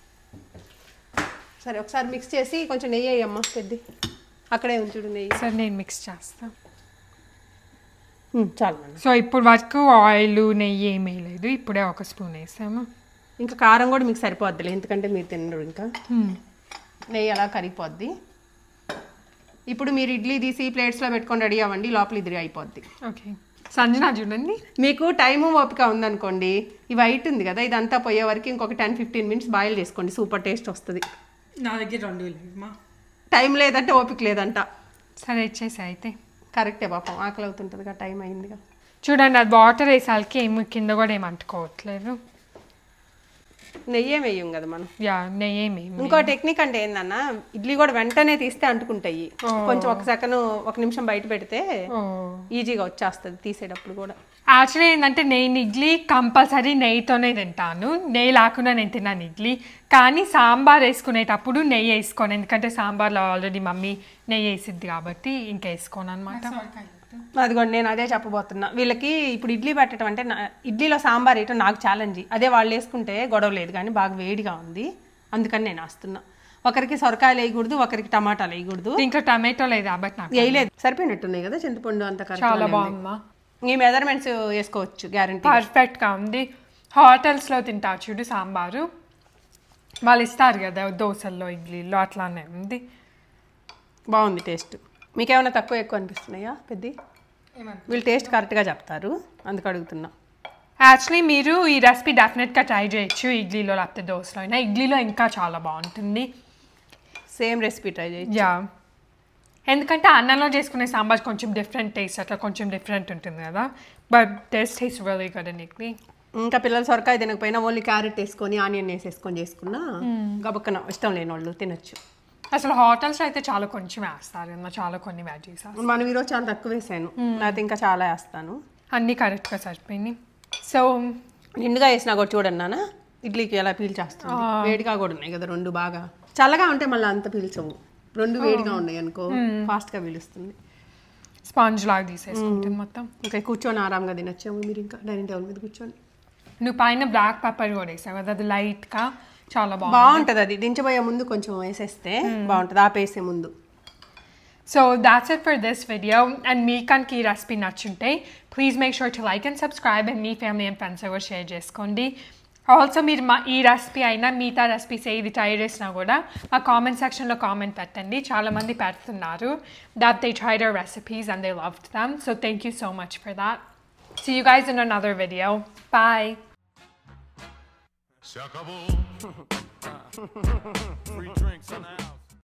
సరే ఒకసారి మిక్స్ చేసి కొంచెం నెయ్యి వేయమ్మా పెద్ద అక్కడే ఉంచుడు నెయ్యి సరే నేను మిక్స్ చేస్తాను ఉమ్, చాలు నాన్న. సో ఇప్పుడు వరకు ఆయిల్ నెయ్యి ఏమీ లేదు ఇప్పుడే ఒక స్పూన్ వేసాము ఇంకా కారం కూడా మీకు సరిపోద్దిలే ఎందుకంటే మీరు తినరు ఇంకా నెయ్యి అలా కరిగిపోద్ది ఇప్పుడు మీరు ఇడ్లీ తీసి ప్లేట్స్లో పెట్టుకొని రెడీ అవ్వండి లోపల ఇది అయిపోద్ది ఓకే సంజన చూడండి మీకు టైము ఓపిక ఉందనుకోండి ఈ వైట్ ఉంది కదా ఇదంతా పోయే వరకు ఇంకొక టెన్ ఫిఫ్టీన్ మినిట్స్ బాయిల్ చేసుకోండి సూపర్ టేస్ట్ వస్తుంది నా దగ్గర రెండు లేవమ్మా టైం లేదంటే ఓపిక లేదంట సరే ఇచ్చేసి అయితే కరెక్టే పాపం ఆకలి అవుతుంటుందిగా టైం అయిందిగా చూడండి అది వాటర్ వేసాలకి ఏమి కింద కూడా ఏమి అంటుకోవట్లేదు నెయ్యి ఏం వేయం కదా మనం యా నెయ్యి ఏమి ఇంకో టెక్నిక్ అంటే ఏందన్నా ఇడ్లీ కూడా వెంటనే తీస్తే అంటుకుంటాయి కొంచెం ఒక సెకండ్ ఒక నిమిషం బయట పెడితే ఓ ఈజీగా వచ్చేస్తుంది తీసేటప్పుడు కూడా యాక్చువల్లీ ఏంటంటే నేను ఇడ్లీ కంపల్సరీ నెయ్యితోనే తింటాను నెయ్యి లేకుండా నేను తిన్నాను ఇడ్లీ కానీ సాంబార్ వేసుకునేటప్పుడు నెయ్యి వేసుకోను ఎందుకంటే సాంబార్లో ఆల్రెడీ మమ్మీ నెయ్యి వేసిద్ది కాబట్టి ఇంకా వేసుకోను అనమాట అదిగోండి నేను అదే చెప్పబోతున్నా వీళ్ళకి ఇప్పుడు ఇడ్లీ పెట్టడం అంటే నా- ఇడ్లీలో సాంబార్ వేయటం నాకు ఛాలెంజ్ అదే వాళ్ళు వేసుకుంటే గొడవ లేదు కానీ బాగా వేడిగా ఉంది అందుకని నేను వేస్తున్నా ఒకరికి సొరకాయలు వేయకూడదు ఒకరికి టమాటాలు వేయకూడదు దీంట్లో టమాటో లేదు కాబట్టి నాకు వేయలేదు సరిపోయినట్టున్నాయి కదా చింతపండు అంత చాలా కరెక్ట్ బాగుందా ఈ మెజర్మెంట్స్ వేసుకోవచ్చు గ్యారంటీ పర్ఫెక్ట్గా ఉంది హోటల్స్లో తింటా చూడు సాంబారు వాళ్ళు ఇస్తారు కదా దోశల్లో ఇడ్లీలో అట్లానే ఉంది బాగుంది టేస్ట్ మీకేమైనా తక్కువ ఎక్కువ అనిపిస్తున్నాయా పెద్ద వీళ్ళు టేస్ట్ కరెక్ట్గా చెప్తారు అందుకు అడుగుతున్నా యాక్చువల్లీ మీరు ఈ రెసిపీ డెఫినెట్గా ట్రై చేయొచ్చు ఇడ్లీలో లేకపోతే దోశలో అయినా ఇడ్లీలో ఇంకా చాలా బాగుంటుంది సేమ్ రెసిపీ ట్రై చేయండి యా ఎందుకంటే అన్నంలో చేసుకునే సాంబార్ కొంచెం డిఫరెంట్ టేస్ట్ అట్లా కొంచెం డిఫరెంట్ ఉంటుంది కదా but taste taste really good and idli ఇంకా పిల్లలు సొరకాయ తినకపోయినా ఓన్లీ క్యారెట్ వేసుకొని ఆనియన్ వేసేసుకొని చేసుకున్నా గబక్కన ఇష్టం లేని వాళ్ళు తినొచ్చు అసలు హోటల్స్లో అయితే చాలా కొంచెం వేస్తారు కదా చాలా కొన్ని వెజీస్ మనం ఈరోజు చాలా తక్కువ వేసాను లేకపోతే ఇంకా చాలా వేస్తాను అన్నీ కరెక్ట్గా సరిపోయినాయి సో నిండుగా వేసినా కూడా చూడండి నాన్న ఇడ్లీకి ఎలా పీల్చేస్తుంది వేడిగా కూడా ఉన్నాయి కదా రెండు బాగా చల్లగా ఉంటే మళ్ళీ అంత పీల్చవు రెండు వేడిగా ఉన్నాయి అనుకో ఫాస్ట్గా పీలుస్తుంది స్పాంజ్ లాగా తీసేసుకుంటుంది మొత్తం ఇంకా కూర్చొని ఆరాంగా తినొచ్చాము మీరు ఇంకా డైనింగ్ టేబుల్ మీద కూర్చొని నువ్వు పైన బ్లాక్ పెప్పర్ కూడా వేసావు కదా అది లైట్గా చాలా బాగుంది బాగుంటుంది అది దించబోయే ముందు కొంచెం వేసేస్తే బాగుంటుంది ఆపేసే ముందు so that's it for this video and మీ కనుక ఈ రెసిపీ నచ్చుంటే please make sure to like and subscribe and మీ ఫ్యామిలీ అండ్ ఫ్రెండ్స్ ఎవరు షేర్ చేసుకోండి ఆల్సో మీరు మా ఈ రెసిపీ అయినా మిగతా రెసిపీస్ ఏది ట్రై చేసినా కూడా మా కామెంట్ సెక్షన్లో కామెంట్ పెట్టండి చాలామంది పెడుతున్నారు that they try their recipes and they love them so thank you so much for that See you guys in another video. Bye. Se acabó. Free drinks in the house.